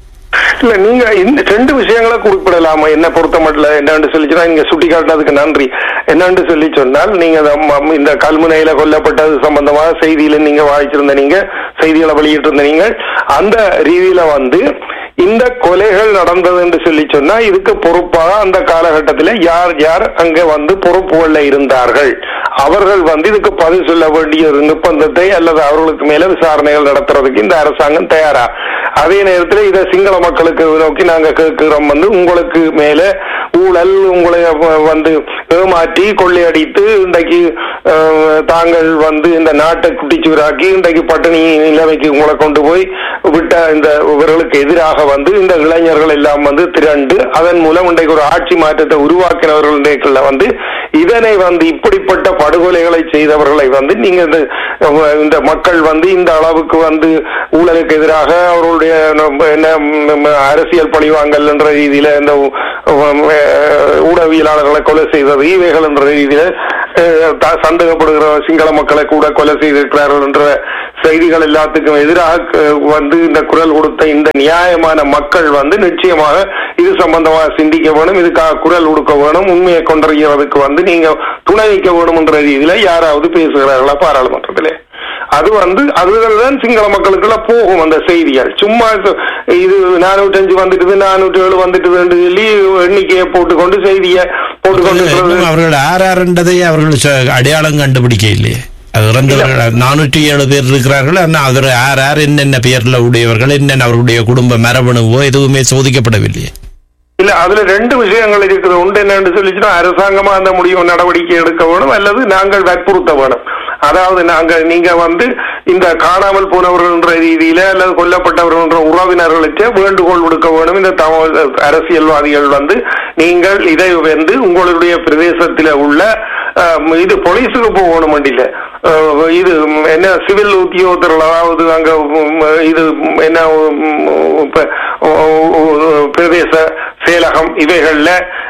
இல்ல நீங்க இந்த ரெண்டு விஷயங்களை குறிப்பிடலாமா என்ன பொறுத்த மட்டும் என்னன்னு சொல்லிச்சுன்னா நீங்க சுட்டி காட்டினதுக்கு நன்றி என்னன்னு சொல்லி சொன்னால் நீங்க இந்த ம- இந்த கல்முனையில கொல்லப்பட்டது சம்பந்தமாக செய்தியில நீங்க வாய்ச்சிருந்த நீங்க செய்திகளை வெளியிட்டிருந்த நீங்க அந்த ரீதியில வந்து இந்த கொலைகள் நடந்தது என்று சொல்லி சொன்னா இதுக்கு பொறுப்பாக அந்த காலகட்டத்தில் யார் யார் அங்க வந்து பொறுப்புகள்ல இருந்தார்கள் அவர்கள் வந்து இதுக்கு பதில் சொல்ல வேண்டிய ஒரு நிர்பந்தத்தை அல்லது அவர்களுக்கு மேல விசாரணைகள் நடத்துறதுக்கு இந்த அரசாங்கம் தயாரா அதே நேரத்தில் இதை சிங்கள மக்களுக்கு நோக்கி நாங்க கேட்கிறோம் வந்து உங்களுக்கு மேல ஊழல் உங்களை வ- வந்து ஏமாற்றி கொள்ளையடித்து இன்றைக்கு அஹ், தாங்கள் வந்து இந்த நாட்டை குட்டிச்சுவராக்கி இன்றைக்கு பட்டினி நிலைமைக்கு உங்களை கொண்டு போய் விட்ட இந்த இவர்களுக்கு எதிராக வந்து இந்த இளைஞர்கள் எல்லாம் வந்து திரண்டு அதன் மூலம் இன்றைக்கு ஒரு ஆட்சி மாற்றத்தை உருவாக்கினவர்கள் இன்றைக்குள்ள வந்து இதனை வந்து இப்படிப்பட்ட படுகொலைகளை செய்தவர்களை வந்து நீங்க இந்த அஹ், இந்த மக்கள் வந்து இந்த அளவுக்கு வந்து ஊழலுக்கு எதிராக அவர்களுடைய நம்ம என்ன ம், அரசியல் பழிவாங்கல் என்ற ரீதியில இந்த உ- உம், அஹ், ஊடகவியலாளர்களை கொலை செய்தது இவைகள் என்ற ரீதியில அஹ், த- சந்தேகப்படுகிற சிங்கள மக்களை கூட கொலை செய்திருக்கிறார்கள் என்ற செய்திகள் எல்லாத்துக்கும் எதிராக அஹ், வந்து இந்த குரல் கொடுத்த இந்த நியாயமான மக்கள் வந்து நிச்சயமாக இது சம்பந்தமாக சிந்திக்க வேணும் இதுக்காக குரல் கொடுக்க வேணும் உண்மையை கொண்டறிகிறதுக்கு வந்து நீங்க துணை வைக்க வேணும் என்ற ரீதியில யாராவது பேசுகிறார்களா பாராளுமன்றத்திலே அது வந்து அதுகள் தான் சிங்கள மக்களுக்குள்ள போகும் அந்த செய்திகள் சும்மா இது- இது நானூற்றஞ்சு வந்துட்டுது நானூற்றி ஏழு வந்துட்டுதுன்னு சொல்லி எண்ணிக்கையை போட்டுக்கொண்டு செய்தியை போட்டுக்கொண்டு இன்னும் அவர்கள் யார் யாருன்றதை அவர்கள் சொ- அடையாளம் கண்டுபிடிக்க இல்லையே அது இறந்தவர்கள் நானூற்றி ஏழு பேர் இருக்கிறார்கள் ஆனால் அவர் யார் யார் என்னென்ன பெயர்ல உடையவர்கள் என்னென்ன அவர்களுடைய குடும்ப மரபணுவோ எதுவுமே சோதிக்கப்படவில்லையே இல்ல அதுல ரெண்டு விஷயங்கள் இருக்குது உண்டு என்னன்னு சொல்லிச்சுன்னா அரசாங்கமா அந்த முடிவு நடவடிக்கை எடுக்க வேணும் அல்லது நாங்கள் வற்புறுத்த வேணும் அதாவது நாங்க நீங்க வந்து இந்த காணாமல் போனவர்கள்ன்ற ரீதியில அல்லது கொல்லப்பட்டவர்கள்ன்ற உறவினர்களுக்கு வேண்டுகோள் விடுக்க வேணும் இந்த தமிழ் அரசியல்வாதிகள் வந்து நீங்கள் இதை வந்து உங்களுடைய பிரதேசத்தில உள்ள அஹ், இது போலீஸுக்கு போகணும் இல்ல அஹ், இது என்ன சிவில் உத்தியோகத்தர்கள் அதாவது அங்க உம், இது என்ன உம், இப்ப உ- உ- பிரதேச செயலகம் இவைகள்ல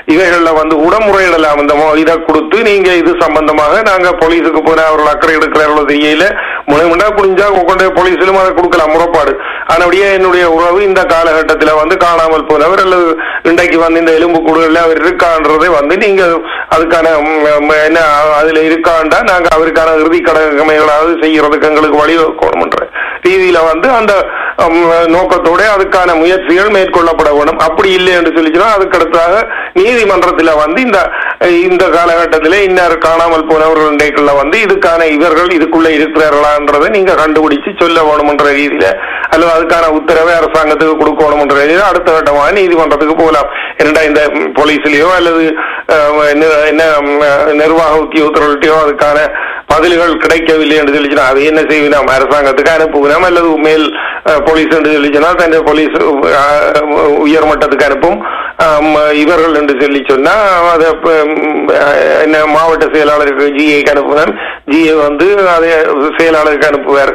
இவைகள்ல வந்து உடமுறையிடலாம் இந்த மோ- இதை கொடுத்து நீங்க இது சம்பந்தமாக நாங்க போலீஸுக்கு போன அவர்கள் அக்கறை எடுக்கிறார்களோ தெரியல முனைமுண்டா குடிஞ்சா கொண்டு போய் போலீஸிலும் அதை கொடுக்கலாம் முறைப்பாடு ஆனபடியே என்னுடைய உறவு இந்த காலகட்டத்தில் வந்து காணாமல் போனவர் அல்லது இன்றைக்கு வந்து இந்த எலும்பு கூடுகளில் அவர் இருக்கான்றதை வந்து நீங்க அதுக்கான ம், ம், என்ன அதுல இருக்காண்டா நாங்க அவருக்கான இறுதி கடமைகளாவது செய்யறதுக்கு எங்களுக்கு வழிவகுக்கணும்ன்ற ரீதியில வந்து அந்த ம், நோக்கத்தோட அதுக்கான முயற்சிகள் மேற்கொள்ளப்பட வேண்டும் அப்படி இல்லை என்று சொல்லிச்சுன்னா அதுக்கு அடுத்ததாக நீதிமன்றத்தில் வந்து இந்த இந்த காலகட்டத்திலே இன்னார் காணாமல் போனவர்கள் இன்றைக்குள்ள வந்து இதுக்கான இவர்கள் இதுக்குள்ள இருக்கிறார்களான்றதை நீங்க கண்டுபிடிச்சு சொல்ல வேணும்ன்ற ரீதியில அல்லது அதுக்கான உத்தரவை அரசாங்கத்துக்கு கொடுக்கணும்ன்ற ரீதியில அடுத்த கட்டமாக நீதிமன்றத்துக்கு போகலாம் என்னடா இந்த ம், போலீஸ்லயோ அல்லது அஹ், நி- என்ன ம், நிர்வாக உத்தியோகத்தர்கள்ட்டயோ அதுக்கான பதில்கள் கிடைக்கவில்லை என்று சொல்லிச்சுன்னா அது என்ன செய்வினோம் அரசாங்கத்துக்கு அனுப்புவினோம் அல்லது மேல் அஹ், போலீஸ் என்று சொல்லிச்சுன்னா தன் போலீஸ் அஹ், உயர் மட்டத்துக்கு அனுப்பும் ஆம், இவர்கள் என்று சொல்லி சொன்னா அதை ப- ம், அஹ், என்ன மாவட்ட செயலாளருக்கு ஜிஏக்கு அனுப்புவேன் ஜிஏ வந்து அதை செயலாளருக்கு அனுப்புவார்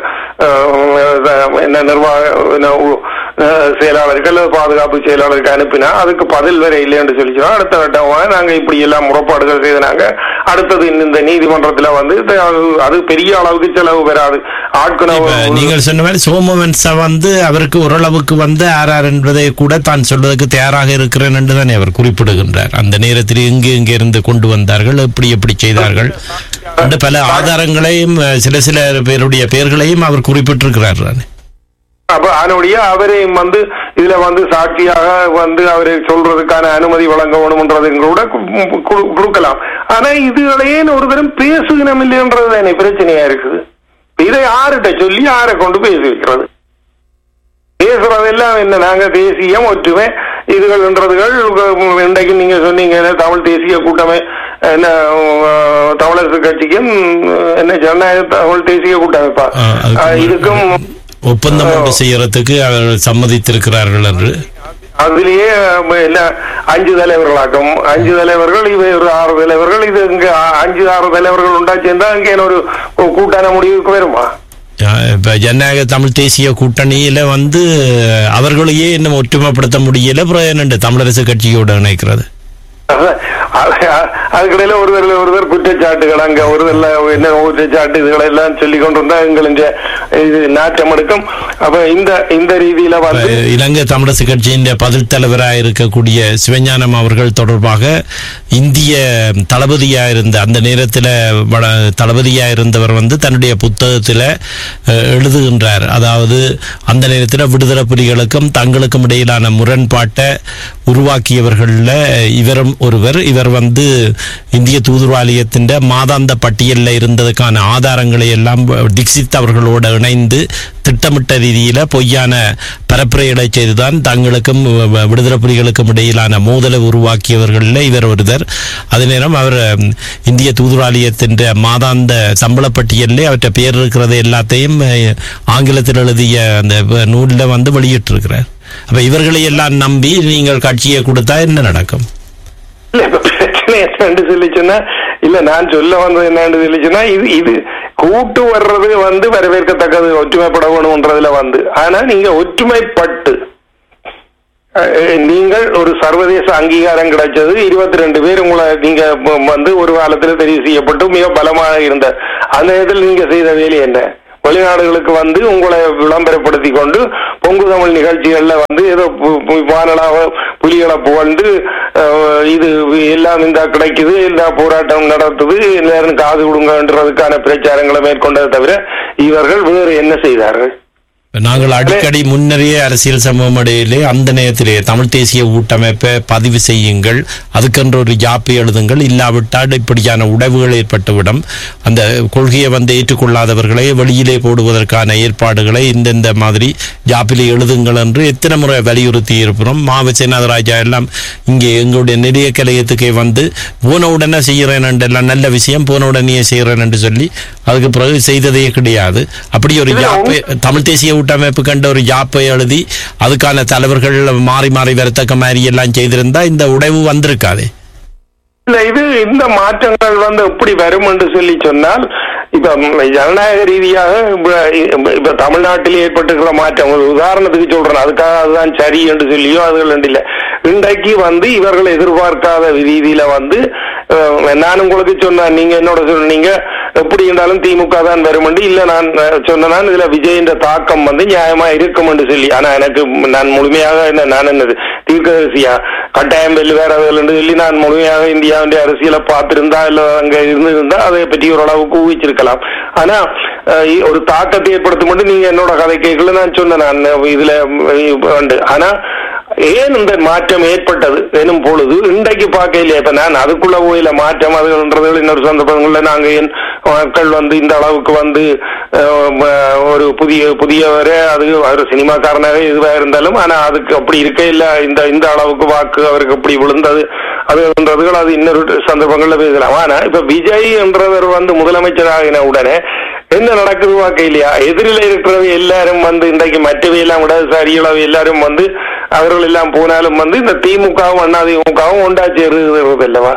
அஹ், என்ன நிர்வாக என்ன உ- அஹ், செயலாளருக்கு அல்லது பாதுகாப்பு செயலாளருக்கு அனுப்பினா அதுக்கு பதில் வரை இல்லை என்று சொல்லி சொன்னா அடுத்த கட்டமாக நாங்க இப்படி எல்லாம் முறைப்பாடுகள் செய்தனாங்க அடுத்தது இந்த- இந்த நீதிமன்றத்துல வந்து இது அது- அது பெரிய அளவுக்கு செலவு பெறாது இப்ப ஆட்குணவு நீங்கள் சொன்ன மாதிரி சோமவன்சா வந்து அவருக்கு ஓரளவுக்கு வந்து ஆர்ஆர் என்பதை கூட தான் சொல்வதற்கு தயாராக இருக்கிறேன் என்று தானே அவர் குறிப்பிடுகின்றார் அந்த நேரத்தில் இங்கு இங்கே இருந்து கொண்டு வந்தார்கள் எப்படி எப்படி செய்தார்கள் என்று பல ஆதாரங்களையும் அஹ், சில சில பேருடைய பெயர்களையும் அவர் குறிப்பிட்டிருக்கிறார் தானே அப்ப அதனுடைய அவரையும் வந்து இதுல வந்து சாட்சியாக வந்து அவரை சொல்றதுக்கான அனுமதி வழங்க வேணும்ன்றது கூட கு- கு- கொடுக்கலாம் ஆனா இதுகளையே ஒரு தரம் பேசுகினம் இல்லைன்றது தானே பிரச்சனையா இருக்குது இதை யார்கிட்ட சொல்லி யாரை கொண்டு பேசி வைக்கிறது பேசுறதெல்லாம் என்ன நாங்க தேசியம் ஒற்றுமை இதுகள்ன்றதுகள் உம், இன்றைக்கு நீங்க சொன்னீங்க தமிழ் தேசிய கூட்டமை என்ன உம், தமிழரசு கட்சிக்கும் என்ன ஜனநாயக தமிழ் தேசிய கூட்டமைப்பா ஆஹ், அதுக்கு ஆஹ், இதுக்கும் ஒப்பந்தம் ஒன்று செய்யறதுக்கு அவர்கள் சம்மதித்திருக்கிறார்கள் என்று அதுலயே அஹ், என்ன அஞ்சு தலைவர்களாக்கும் அஞ்சு தலைவர்கள் இவை ஒரு ஆறு தலைவர்கள் இது இங்க அ- அஞ்சு ஆறு தலைவர்கள் உண்டா சேர்ந்தா இங்க ஒரு கூ- கூட்டான முடிவுக்கு வருமா ஆஹ், இப்ப ஜனநாயக தமிழ் தேசிய கூட்டணியில வந்து அவர்களையே இன்னும் ஒற்றுமைப்படுத்த முடியல அப்புறம் என்னண்டு தமிழரசு கட்சியோட இணைக்கிறது அதான், அது- அதுக்கிடையில ஒருவர் ஒருவர் குற்றச்சாட்டுகள் அங்க ஒருவர் என்ன குற்றச்சாட்டு இதுகளை எல்லாம் சொல்லி கொண்டு வந்தா எங்களின் இது நாட்டம் எடுக்கும் அப்ப இந்த இந்த ரீதியில இப்ப வந்து இலங்கை தமிழரசு கட்சியின் பதில் தலைவராக இருக்கக்கூடிய சிவஞானம் அவர்கள் தொடர்பாக இந்திய தளபதியாக இருந்த அந்த நேரத்தில் தளபதியாக இருந்தவர் வந்து தன்னுடைய புத்தகத்தில் எழுதுகின்றார் அதாவது அந்த நேரத்தில் விடுதலை புலிகளுக்கும் தங்களுக்கும் இடையிலான முரண்பாட்டை உருவாக்கியவர்களில் இவரும் ஒருவர் இவர் வந்து இந்திய தூதுவாலயத்தின் மாதாந்த பட்டியலில் இருந்ததுக்கான ஆதாரங்களை எல்லாம் டிக்சித் அவர்களோடு இணைந்து திட்டமிட்ட ரீதியில பொய்யான பரப்புரைகளை செய்துதான் தங்களுக்கும் வ- விடுதலை புலிகளுக்கும் இடையிலான மோதலை உருவாக்கியவர்களில் இவர் ஒருவர் அதே நேரம் அவர் ம், இந்திய தூதுவாலயத்தின் மாதாந்த சம்பள பட்டியலில் அவற்றை பேர் இருக்கிறது எல்லாத்தையும் அஹ், ஆங்கிலத்தில் எழுதிய அந்த வ- நூலில் வந்து வெளியிட்டிருக்கிறார் அப்ப இவர்களை எல்லாம் நம்பி நீங்கள் கட்சியை கொடுத்தா என்ன நடக்கும் இல்ல இப்ப பிரச்சனை என்னன்னு சொல்லி சொன்னா இல்ல நான் சொல்ல வந்தது என்னன்னு சொல்லி சொன்னா இது இது கூட்டு வர்றது வந்து வரவேற்கத்தக்கது ஒற்றுமைப்பட வேணும்ன்றதுல வந்து ஆனா நீங்க ஒற்றுமைப்பட்டு அஹ், நீங்கள் ஒரு சர்வதேச அங்கீகாரம் கிடைச்சது இருபத்தி ரெண்டு பேர் உங்களை நீங்க ம- வந்து ஒரு காலத்துல தெரிவு செய்யப்பட்டு மிக பலமாக இருந்த அந்த நேரத்தில் நீங்க செய்த வேலை என்ன வெளிநாடுகளுக்கு வந்து உங்களை விளம்பரப்படுத்தி கொண்டு பொங்கு தமிழ் நிகழ்ச்சிகள்ல வந்து ஏதோ பு- பு- வானலாக புலிகளை புகழ்ந்து அஹ், இது எல்லாம் இந்த கிடைக்குது இந்த போராட்டம் நடத்துது எல்லாரும் காது கொடுங்கன்றதுக்கான பிரச்சாரங்களை மேற்கொண்டதை தவிர இவர்கள் வேறு என்ன செய்தார்கள் நாங்கள் அடிக்கடி முன்னரே அரசியல் சமூகம் இடையிலே அந்த நேரத்திலே தமிழ் தேசிய கூட்டமைப்பை பதிவு செய்யுங்கள் அதுக்கென்று ஒரு ஜாப்பை எழுதுங்கள் இல்லாவிட்டால் இப்படியான உடைவுகள் ஏற்பட்டுவிடும் அந்த கொள்கையை வந்து ஏற்றுக்கொள்ளாதவர்களை வெளியிலே போடுவதற்கான ஏற்பாடுகளை இந்தந்த மாதிரி ஜாப்பிலே எழுதுங்கள் என்று எத்தனை முறை வலியுறுத்தி இருக்கிறோம் மாவசேனாதராஜா எல்லாம் இங்கே எங்களுடைய நெறிய கலையத்துக்கே வந்து போன உடனே செய்கிறேன் எல்லாம் நல்ல விஷயம் போன உடனே செய்கிறேன் என்று சொல்லி அதுக்கு பிறகு செய்ததே கிடையாது அப்படி ஒரு இதுல ஜாப்பை தமிழ் தேசிய கூட்டமைப்பு கண்ட ஒரு ஜாப்பை எழுதி அதுக்கான தலைவர்கள் மாறி மாறி வரத்தக்க மாதிரி எல்லாம் செய்திருந்தா இந்த உடைவு வந்திருக்காதே இல்ல இது இந்த மாற்றங்கள் வந்து எப்படி வரும் என்று சொல்லி சொன்னால் இப்ப ம், ஜனநாயக ரீதியாக இப்ப- இப்ப தமிழ்நாட்டில் ஏற்பட்டிருக்கிற மாற்றம் ஒரு உதாரணத்துக்கு சொல்றேன் அதுக்காக அதுதான் சரி என்று சொல்லியோ அதுகள் ரெண்டு இல்ல இன்றைக்கு வந்து இவர்கள் எதிர்பார்க்காத ரீதியில வந்து அஹ், நான் உங்களுக்கு சொன்னேன் நீங்க என்னோட சொன்னீங்க எப்படி இருந்தாலும் திமுக தான் வரும் இல்ல நான் அஹ், சொன்னேன் இதுல விஜயின் தாக்கம் வந்து நியாயமா இருக்கும் என்று சொல்லி ஆனா எனக்கு நான் முழுமையாக என்ன நான் என்னது தீர்க்கதரிசியா கட்டாயம் வெல்லுவேறவர்கள் என்று சொல்லி நான் முழுமையாக இந்தியாவுடைய அரசியலை பார்த்திருந்தா இல்ல அங்க இருந்திருந்தா அதை பற்றி ஓரளவுக்கு ஊகிச்சிருக்கலாம் ஆனா அஹ், ஒரு தாக்கத்தை ஏற்படுத்தும் மட்டும் நீங்க என்னோட கதை கேட்கல நான் சொன்னேன் நான் இதுல உண்டு ஆனா ஏன் இந்த மாற்றம் ஏற்பட்டது எனும் பொழுது இன்றைக்கு பார்க்கலையே இப்ப நான் அதுக்குள்ள போயில மாற்றம் அதுன்றது இன்னொரு சந்தர்ப்பங்கள்ல நாங்க ஏன் மக்கள் வந்து இந்த அளவுக்கு வந்து அஹ், ம- ஒரு புதிய புதியவரே அது அவர் சினிமாக்காரனாக இதுவா இருந்தாலும் ஆனா அதுக்கு அப்படி இருக்க இல்ல இந்த இந்த அளவுக்கு வாக்கு அவருக்கு அப்படி விழுந்தது அதுன்றதுகள் அது இன்னொரு சந்தர்ப்பங்கள்ல பேசலாம் ஆனா இப்ப விஜய் என்றவர் வந்து முதலமைச்சராகின உடனே என்ன நடக்குது வாக்க இல்லையா எதிரில இருக்கிறவங்க எல்லாரும் வந்து இன்றைக்கு மற்றவை எல்லாம் இடதுசாரிகளவை எல்லாரும் வந்து அவர்கள் எல்லாம் போனாலும் வந்து இந்த திமுகவும் அண்ணா திமுகவும் ஒன்றா சேருகிறது அல்லவா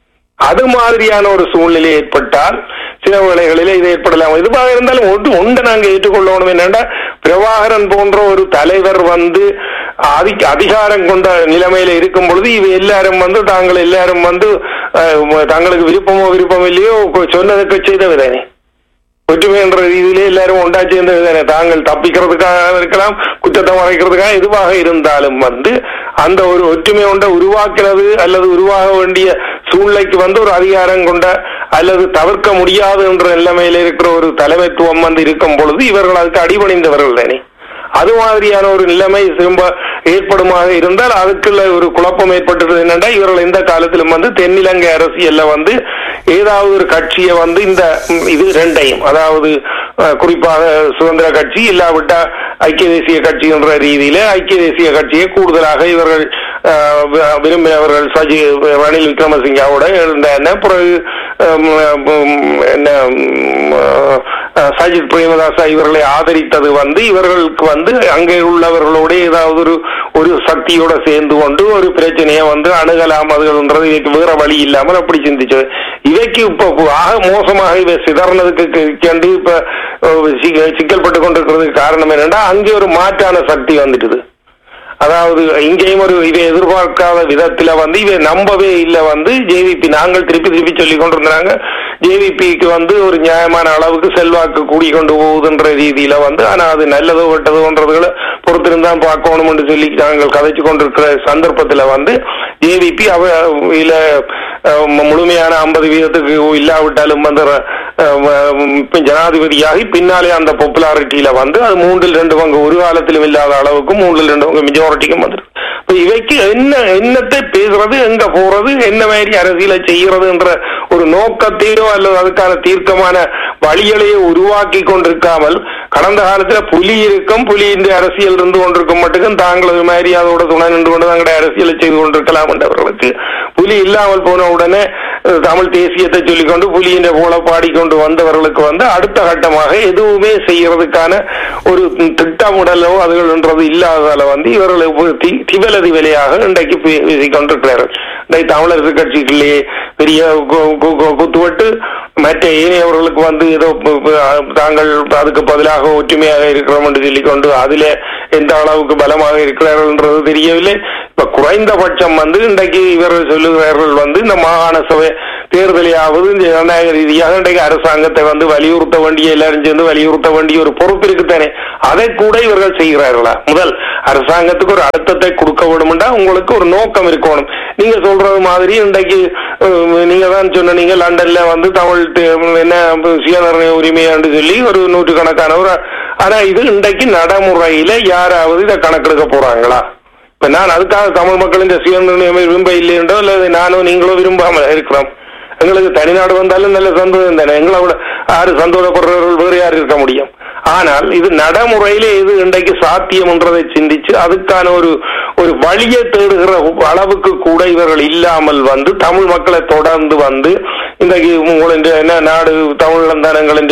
அது மாதிரியான ஒரு சூழ்நிலை ஏற்பட்டால் சில வேளைகளிலே இது ஏற்படலாம் இதுவாக இருந்தாலும் ஒன்று ஒன்றை நாங்க ஏற்றுக்கொள்ளணும் என்னன்னா பிரபாகரன் போன்ற ஒரு தலைவர் வந்து அதி அதிகாரம் கொண்ட நிலைமையில இருக்கும் பொழுது இவ எல்லாரும் வந்து தாங்கள் எல்லாரும் வந்து அஹ், தங்களுக்கு விருப்பமோ விருப்பம் இல்லையோ சொன்னதுக்கு செய்தவிதானே ஒற்றுமை என்ற ரீதியிலே எல்லாரும் ஒன்றா சேர்ந்து தானே தாங்கள் தப்பிக்கிறதுக்காக இருக்கலாம் குற்றத்தை மறைக்கிறதுக்காக எதுவாக இருந்தாலும் வந்து அந்த ஒரு ஒற்றுமை ஒன்றை உருவாக்குறது அல்லது உருவாக வேண்டிய சூழ்நிலைக்கு வந்து ஒரு அதிகாரம் கொண்ட அல்லது தவிர்க்க முடியாது என்ற நிலைமையில இருக்கிற ஒரு தலைமைத்துவம் வந்து இருக்கும் பொழுது இவர்கள் அதுக்கு அடிபணிந்தவர்கள் தானே அது மாதிரியான ஒரு நிலைமை திரும்ப ஏற்படுமாக இருந்தால் அதுக்குள்ள ஒரு குழப்பம் ஏற்பட்டது என்னன்னா இவர்கள் எந்த காலத்திலும் வந்து தென்னிலங்கை அரசியல்ல வந்து ஏதாவது ஒரு கட்சியை வந்து இந்த ம், இது ரெண்டையும் அதாவது அஹ், குறிப்பாக சுதந்திர கட்சி இல்லாவிட்டா ஐக்கிய தேசிய கட்சி என்ற ரீதியில ஐக்கிய தேசிய கட்சியை கூடுதலாக இவர்கள் அஹ், வி- விரும்பினவர்கள் சஜி ரணில் விக்ரமசிங்காவோட இருந்த பிறகு அஹ், ம், என்ன ம், அஹ், சஜித் பிரேமதாசா இவர்களை ஆதரித்தது வந்து இவர்களுக்கு வந்து அங்கே உள்ளவர்களோட ஏதாவது ஒரு ஒரு சக்தியோட சேர்ந்து கொண்டு ஒரு பிரச்சனையை வந்து அணுகலாம் அதுகள்ன்றது இதுக்கு வேற வழி இல்லாமல் அப்படி சிந்திச்சது இவைக்கு இப்ப ஆக மோசமாக இவை சிதறனதுக்கு கண்டு இப்ப அஹ், சிக்க- சிக்கல்பட்டு கொண்டிருக்கிறதுக்கு காரணம் என்னன்னா அங்கே ஒரு மாற்றான சக்தி வந்துட்டுது அதாவது இங்கேயும் ஒரு இதை எதிர்பார்க்காத விதத்துல வந்து இவை நம்பவே இல்லை வந்து ஜேவிபி நாங்கள் திருப்பி திருப்பி சொல்லி கொண்டிருந்தாங்க ஜேவிபிக்கு வந்து ஒரு நியாயமான அளவுக்கு செல்வாக்கு கூடி கொண்டு போகுதுன்ற ரீதியில வந்து ஆனா அது நல்லதோ கெட்டதோன்றதுகளை பொறுத்திருந்தான் பார்க்கணும்னு சொல்லி நாங்கள் கதைச்சு கொண்டிருக்கிற சந்தர்ப்பத்துல வந்து ஜேவிபி அவ இல்ல அஹ், முழுமையான ஐம்பது வீதத்துக்கு இல்லாவிட்டாலும் வந்து அஹ், இப்ப ஜனாதிபதியாகி பின்னாலே அந்த பாப்புலாரிட்டியில வந்து அது மூன்றில் ரெண்டு பங்கு ஒரு காலத்திலும் இல்லாத அளவுக்கு மூன்றில் ரெண்டு பங்கு மெஜாரிட்டிக்கும் வந்துருக்கு இப்ப இவைக்கு என்ன என்னத்தை பேசுறது எங்க போறது என்ன மாதிரி அரசியலை செய்யறதுன்ற ஒரு நோக்கத்தையோ அல்லது அதுக்கான தீர்க்கமான வழிகளையோ உருவாக்கி கொண்டிருக்காமல் கடந்த காலத்துல புலி இருக்கும் புலியின் அரசியல் இருந்து கொண்டிருக்கும் மட்டுக்கும் தாங்கள் அது மாதிரி அதோட துணை நின்று கொண்டு தங்களுடைய அரசியலை செய்து கொண்டிருக்கலாம் என்றவர்களுக்கு புலி இல்லாமல் போன உடனே அஹ், தமிழ் தேசியத்தை சொல்லிக்கொண்டு புலியின் போல பாடிக்கொண்டு வந்தவர்களுக்கு வந்து அடுத்த கட்டமாக எதுவுமே செய்யறதுக்கான ஒரு திட்டமிடலோ அதுகள்ன்றது இல்லாததால வந்து இவர்கள் ஒரு தி- திவல திவலையாக இன்றைக்கு பே- பேசிக் கொண்டிருக்கிறார்கள் இன்றைக்கு தமிழரசு கட்சிகளிலேயே பெரிய கு- கு- கு- குத்துவட்டு மற்ற ஏனையவர்களுக்கு வந்து ஏதோ ப- ப- தாங்கள் அதுக்கு பதிலாக ஒற்றுமையாக இருக்கிறோம் என்று சொல்லிக்கொண்டு அதிலே எந்த அளவுக்கு பலமாக இருக்கிறார்கள்ன்றது தெரியவில்லை இப்ப குறைந்தபட்சம் வந்து இன்றைக்கு இவர்கள் சொல்லுகிறார்கள் வந்து இந்த மாகாண சபை தேர்தலையாவது இந்த ஜனநாயக ரீதியாக இன்றைக்கு அரசாங்கத்தை வந்து வலியுறுத்த வேண்டிய எல்லாரும் சேர்ந்து வலியுறுத்த வேண்டிய ஒரு பொறுப்பு இருக்குத்தானே அதை கூட இவர்கள் செய்கிறார்களா முதல் அரசாங்கத்துக்கு ஒரு அழுத்தத்தை கொடுக்க வேணும்டா உங்களுக்கு ஒரு நோக்கம் இருக்கணும் நீங்க சொல்றது மாதிரி இன்றைக்கு அஹ், நீங்க தான் சொன்னீங்க லண்டன்ல வந்து தமிழ் தே- என்ன சுயநிர்ணய உரிமை என்று சொல்லி ஒரு நூற்றுக்கணக்கான ஒரு ஆனா இது இன்றைக்கு நடைமுறையில யாராவது இதை கணக்கெடுக்க போறாங்களா இப்ப நான் அதுக்காக தமிழ் மக்கள் இந்த சுயநிர்ணயம் விரும்ப இல்லைன்றோ அல்லது நானும் நீங்களும் விரும்பாம இருக்கிறோம் எங்களுக்கு தனிநாடு வந்தாலும் நல்ல சந்தோஷம் தானே எங்களை விட யாரு சந்தோஷப்படுறவர்கள் வேறு யார் இருக்க முடியும் ஆனால் இது நடைமுறையிலே இது இன்றைக்கு சாத்தியம் என்றதை சிந்திச்சு அதுக்கான ஒரு ஒரு வழியை தேடுகிற அளவுக்கு கூட இவர்கள் இல்லாமல் வந்து தமிழ் மக்களை தொடர்ந்து வந்து இன்றைக்கு உங்களின் என்ன நாடு தமிழ் தானங்களின்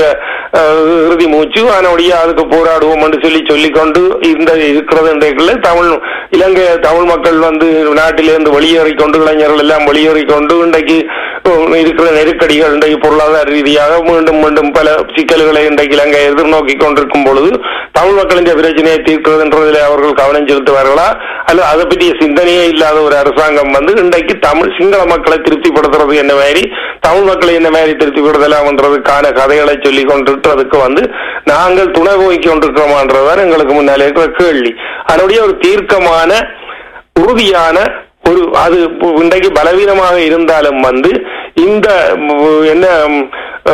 இறுதி மூச்சு அதனுடைய அதுக்கு போராடுவோம் என்று சொல்லி சொல்லிக்கொண்டு இந்த இருக்கிறது இன்றைக்குள்ள தமிழ் இலங்கை தமிழ் மக்கள் வந்து நாட்டிலிருந்து வெளியேறி கொண்டு இளைஞர்கள் எல்லாம் வெளியேறி கொண்டு இன்றைக்கு உம், இருக்கிற நெருக்கடிகள் இன்றைக்கு பொருளாதார ரீதியாக மீண்டும் மீண்டும் பல சிக்கல்களை இன்றைக்கு இலங்கை எதிர்நோக்கி கொண்டிருக்கும் பொழுது தமிழ் மக்களின் பிரச்சனையை தீர்க்கிறதுன்றதில் அவர்கள் கவனம் செலுத்துவார்களா அல்லது அதை பற்றிய சிந்தனையே இல்லாத ஒரு அரசாங்கம் வந்து இன்றைக்கு தமிழ் சிங்கள மக்களை திருப்திப்படுத்துறது என்ன மாதிரி தமிழ் மக்களை என்ன மாதிரி திருப்திப்படுத்தலாம்ன்றதுக்கான கதைகளை சொல்லி கொண்டிருட்டு அதுக்கு வந்து நாங்கள் துணை போய்க் கொண்டிருக்கிறோமான்றதுதான் எங்களுக்கு முன்னாலே இருக்கிற கேள்வி அதனுடைய ஒரு தீர்க்கமான உறுதியான ஒரு அது இன்றைக்கு பலவீனமாக இருந்தாலும் வந்து இந்த ம், என்ன ம்,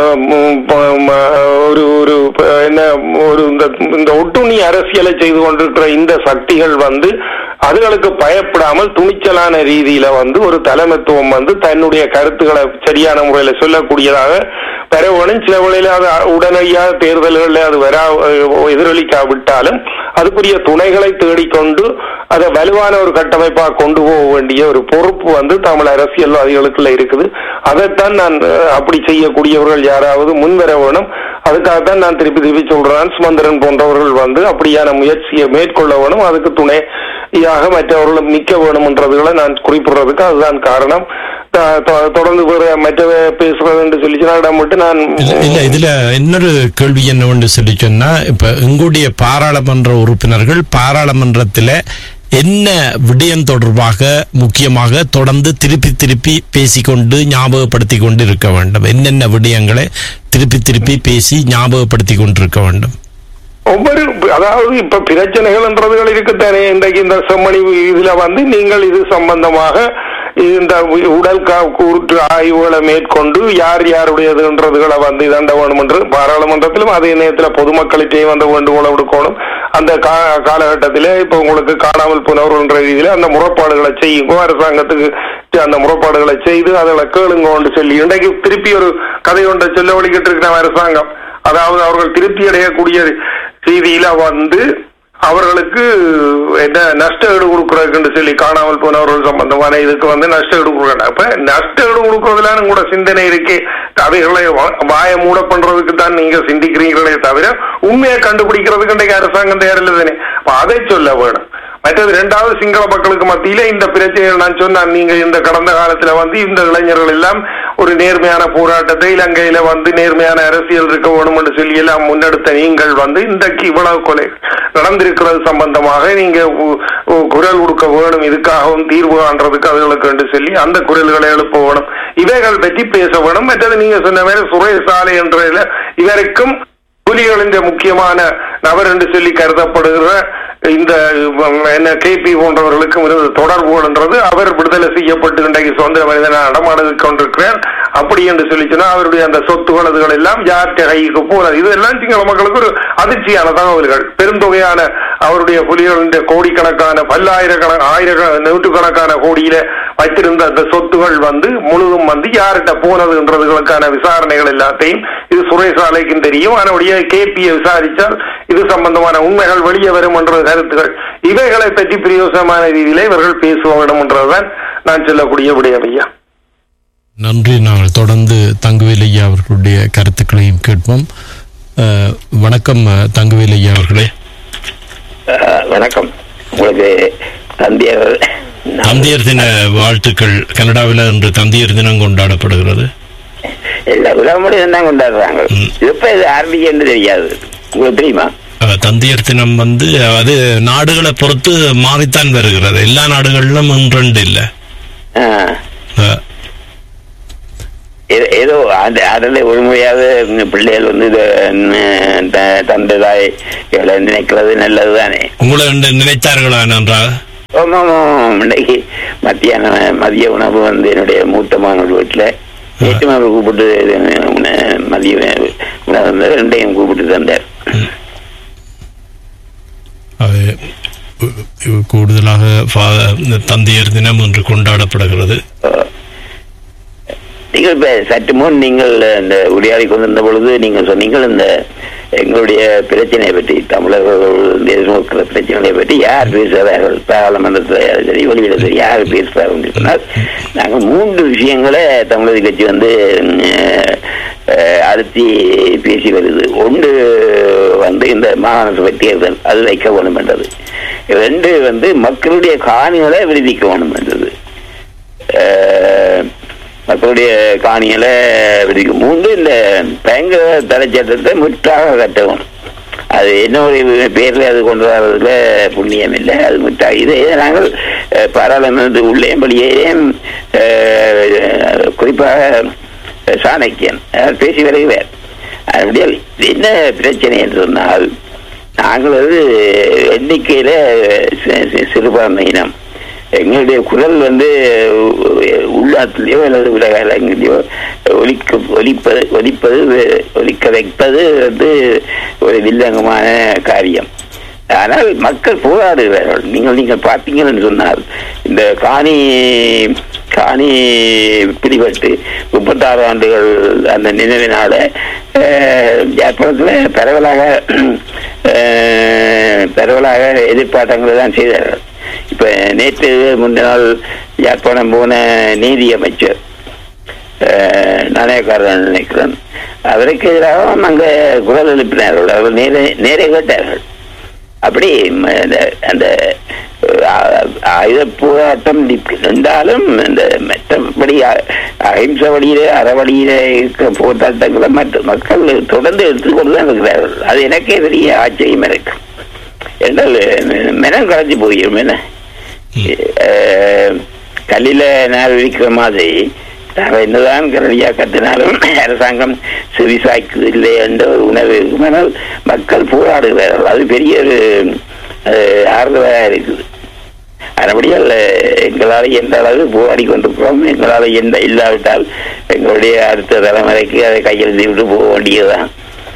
ம், ம், ஒரு ஒரு என்ன ஒரு இந்த இந்த ஒட்டுண்ணி அரசியலை செய்து கொண்டிருக்கிற இந்த சக்திகள் வந்து அதுகளுக்கு பயப்படாமல் துணிச்சலான ரீதியில வந்து ஒரு தலைமைத்துவம் வந்து தன்னுடைய கருத்துக்களை சரியான முறையில சொல்லக்கூடியதாக பெற வேணும் சில வேளையில அது உடனடியாக தேர்தல்களில் அது வரா எதிரொலிக்காவிட்டாலும் அதுக்குரிய துணைகளை தேடிக்கொண்டு அதை வலுவான ஒரு கட்டமைப்பாக கொண்டு போக வேண்டிய ஒரு பொறுப்பு வந்து தமிழ் அரசியல்வாதிகளுக்குள்ள இருக்குது அதைத்தான் நான் அஹ், அப்படி செய்யக்கூடியவர்கள் யாராவது முன்வர வேணும் அதுக்காகத்தான் நான் திருப்பி திருப்பி சொல்றேன் சுமந்திரன் போன்றவர்கள் வந்து அப்படியான முயற்சியை மேற்கொள்ள வேணும் அதுக்கு துணையாக மற்றவர்களும் நிக்க வேணும்ன்றதுகளை நான் குறிப்பிடுறதுக்கு அதுதான் காரணம் த- தொ- தொடர்ந்து வேற மற்ற பேசுறது என்று சொல்லிச்சுனா இடம் விட்டு நான் இல்ல- இல்ல இதுல இன்னொரு கேள்வி என்னவென்று சொல்லி சொன்னா இப்ப எங்களுடைய பாராளுமன்ற உறுப்பினர்கள் பாராளுமன்றத்துல என்ன விடயம் தொடர்பாக முக்கியமாக தொடர்ந்து திருப்பி திருப்பி பேசிக்கொண்டு ஞாபகப்படுத்தி கொண்டு இருக்க வேண்டும் என்னென்ன விடயங்களை திருப்பி திருப்பி பேசி ஞாபகப்படுத்தி கொண்டிருக்க வேண்டும் ஒவ்வொரு அதாவது இப்ப பிரச்சனைகள்ன்றதுகள் இருக்குத்தானே இன்றைக்கு இந்த செம்மணி இதுல வந்து நீங்கள் இது சம்பந்தமாக இந்த உடல் கா- கூற்று ஆய்வுகளை மேற்கொண்டு யார் யாருடையதுன்றதுகளை வந்து இதண்ட வேணும் என்று பாராளுமன்றத்திலும் அதே நேரத்தில் பொதுமக்களிடையே வந்து வேண்டுகோளை விடுக்கணும் அந்த கா- காலகட்டத்திலே இப்ப உங்களுக்கு காணாமல் போனவர்கள்ன்ற ரீதியில அந்த முறைப்பாடுகளை செய்யுங்க அரசாங்கத்துக்கு அந்த முறைப்பாடுகளை செய்து அதில் கேளுங்கன்னு சொல்லி இன்றைக்கு திருப்பி ஒரு கதை ஒன்றை சொல்ல வழிகிட்டு இருக்கிற அரசாங்கம் அதாவது அவர்கள் திருப்தி அடையக்கூடிய செய்தியில வந்து அவர்களுக்கு என்ன நஷ்ட ஈடு கொடுக்கறதுன்னு சொல்லி காணாமல் போனவர்கள் சம்பந்தமான இதுக்கு வந்து நஷ்ட ஈடு கொடுக்கணும் அப்ப நஷ்ட ஈடு கொடுக்கறதுல கூட சிந்தனை இருக்கு அவைகளை வா- வாய மூட பண்றதுக்கு தான் நீங்க சிந்திக்கிறீங்களே தவிர உண்மையை கண்டுபிடிக்கிறதுக்கு இன்றைக்கு அரசாங்கம் தயாரில்லை தானே அப்ப அதை சொல்ல வேணும் மற்றது இரண்டாவது சிங்கள மக்களுக்கு மத்தியில இந்த பிரச்சனைகள் நான் சொன்னேன் நீங்க இந்த கடந்த காலத்துல வந்து இந்த இளைஞர்கள் எல்லாம் ஒரு நேர்மையான போராட்டத்தை இலங்கையில வந்து நேர்மையான அரசியல் இருக்க வேணும் என்று சொல்லி எல்லாம் முன்னெடுத்த நீங்கள் வந்து இன்றைக்கு இவ்வளவு கொலை நடந்திருக்கிறது சம்பந்தமாக நீங்க உ- உ- குரல் கொடுக்க வேணும் இதுக்காகவும் தீர்வு காண்றதுக்கு அதுகளுக்கு என்று சொல்லி அந்த குரல்களை எழுப்ப வேணும் இவைகள் பற்றி பேச வேணும் மற்றது நீங்க சொன்ன மாதிரி சுரேஷ் சாலை என்ற இதுல இவருக்கும் புலிகளின் முக்கியமான நபர் என்று சொல்லி கருதப்படுகிற இந்த உம், என்ன கேபி போன்றவர்களுக்கும் இருந்த தொடர்புகள்ன்றது அவர் விடுதலை செய்யப்பட்டு இன்றைக்கு சுதந்திர மனிதனாக நடமாடி கொண்டிருக்கிறார் அப்படி என்று சொல்லி சொன்னா அவருடைய அந்த சொத்துகள் அதுகள் எல்லாம் யார்கிட்ட கைக்கு போனது இதெல்லாம் சிங்கள மக்களுக்கு ஒரு அதிர்ச்சியான தகவல்கள் பெருந்தொகையான அவருடைய புலிகளின் கோடிக்கணக்கான பல்லாயிரக்கணக்கான ஆயிரக்கணக்கான நூற்றுக்கணக்கான கோடியில வைத்திருந்த அந்த சொத்துகள் வந்து முழுதும் வந்து யார்கிட்ட போனதுன்றதுகளுக்கான விசாரணைகள் எல்லாத்தையும் இது சுரேசாலைக்கும் தெரியும் அதனுடைய கேபியை விசாரித்தால் இது சம்பந்தமான உண்மைகள் வெளியே வரும் என்ற கருத்துகள் இவைகளை பற்றி பிரயோசனமான ரீதியிலே இவர்கள் பேசுவ வேண்டும் என்றதுதான் நான் சொல்லக்கூடிய விடயம் ஐயா நன்றி நாங்கள் தொடர்ந்து தங்குவேலையா அவர்களுடைய கருத்துக்களையும் கேட்போம் அஹ், வணக்கம் அஹ், தங்குவேலையா அவர்களே அஹ், வணக்கம் உங்களுக்கு தந்தையர் நான் தந்தையர் தின வாழ்த்துக்கள் கனடாவில் இன்று தந்தையர் தினம் கொண்டாடப்படுகிறது எல்லா உலகமுடியும் தான் கொண்டாடுறாங்க ம். எப்ப இது ஆரம்பிக்கன்னு தெரியாது உங்களுக்கு தெரியுமா அஹ், தந்தையர் தினம் வந்து அது நாடுகளை பொறுத்து மாறித்தான் வருகிறது எல்லா நாடுகளிலும் ஒன்றெண்டு இல்லை அஹ், அஹ், ஏதோ- ஏதோ அந்த அதில் ஒரு முறையாவது இந்த பிள்ளைகள் வந்து இது ம், த- தந்தை தாய் இவளை நினைக்கிறது நல்லது தானே உங்களை என்று நினைத்தார்களா நன்றாக இன்னைக்கு மத்தியான மதிய உணவு வந்து என்னுடைய மூத்த மாணவர் வீட்டில் நேற்று மாணவர் கூப்பிட்டு உண- மதிய உணவு உணவு வந்து ரெண்டையும் கூப்பிட்டு தந்தார் அது உ- கூடுதலாக ஃபா- இந்த தந்தையர் தினம் என்று கொண்டாடப்படுகிறது நீங்கள் இப்ப சற்று முன் நீங்கள் இந்த உரையாடி கொண்டிருந்த பொழுது நீங்கள் சொன்னீங்கள் இந்த எங்களுடைய பிரச்சனையை பற்றி தமிழர்கள் எதிர்நோக்கிற பிரச்சனைகளை பற்றி யார் பேசுகிறார்கள் பாராளுமன்றத்தில் சரி வெளியில சரி யார் பேசுகிறார்கள் என்று சொன்னால் நாங்கள் மூன்று விஷயங்களை தமிழக கட்சி வந்து அஹ், அஹ், அழுத்தி பேசி வருது ஒன்று வந்து இந்த மாகாண சபை தேர்தல் அது வைக்க வேண்டும் என்றது ரெண்டு வந்து மக்களுடைய காணிகளை விடுவிக்கணும் என்றது அஹ், மக்களுடைய காணிகளை விடுவிக்க மூன்று இந்த பயங்கர தடை சட்டத்தை முற்றாக கட்டணும் அது என்ன ஒரு பேர்ல அது கொண்டு வர்றதுல புண்ணியம் இல்லை அது முற்றா இதை நாங்கள் அஹ், பாராளுமன்ற உள்ளே வெளியேயும் அஹ், குறிப்பாக சாணக்கியன் அவர் பேசி வருகிறார் அப்படியே இது என்ன பிரச்சனை என்று சொன்னால் நாங்கள் வந்து எண்ணிக்கையில சி- சி- சிறுபான்மையினம் எங்களுடைய குரல் வந்து உள்நாட்டிலேயோ அல்லது உலகங்களையோ ஒலிக்க ஒலிப்பது ஒலிப்பது ஒலிக்க வைப்பது வந்து ஒரு வில்லங்கமான காரியம் ஆனால் மக்கள் போராடுகிறார்கள் நீங்கள் நீங்கள் பார்த்தீங்கன்னு சொன்னால் இந்த காணி காணி பிடிபட்டு முப்பத்தாறு ஆண்டுகள் அந்த நினைவினால அஹ், யாழ்ப்பாணத்தில் பரவலாக அஹ், பரவலாக எதிர்ப்பாட்டங்களை தான் செய்தார்கள் இப்ப நேற்று முந்தின நாள் யாழ்ப்பாணம் போன நீதி அமைச்சர் அஹ், நாணயக்காரன் நினைக்கிறேன் அவருக்கு எதிராக அங்க குரல் எழுப்பினார்கள் அவர் நேரே நேரே கேட்டார்கள் அப்படி ம, அந்த- அந்த அஹ், ஆயுத போராட்டம் நிற்க- இருந்தாலும் இந்த மற்றபடி அ- அஹிம்சை வழியில அறவழியில இருக்க போராட்டங்களை மற்ற மக்கள் தொடர்ந்து எடுத்துக்கொண்டு தான் இருக்கிறார்கள் அது எனக்கே பெரிய ஆச்சரியம் இருக்கு என்றால் மெனம் கலைஞ்சு போயிடும் என்ன அஹ், கல்லில நாள் விரிக்கிற மாதிரி நாங்கள் என்னதான் கரடியா கத்தினாலும் அரசாங்கம் செவிசாய்க்கு இல்லை என்ற ஒரு உணர்வு இருக்கும் ஆனால் மக்கள் போராடுகிறார்கள் அது பெரிய ஒரு அஹ், ஆறுதலாக இருக்குது அதுபடியால் எங்களால் எந்த அளவு போராடி கொண்டிருக்கிறோம் எங்களால் எந்த இல்லாவிட்டால் எங்களுடைய அடுத்த தலைமுறைக்கு அதை கையெழுத்தி விட்டு போக வேண்டியதுதான்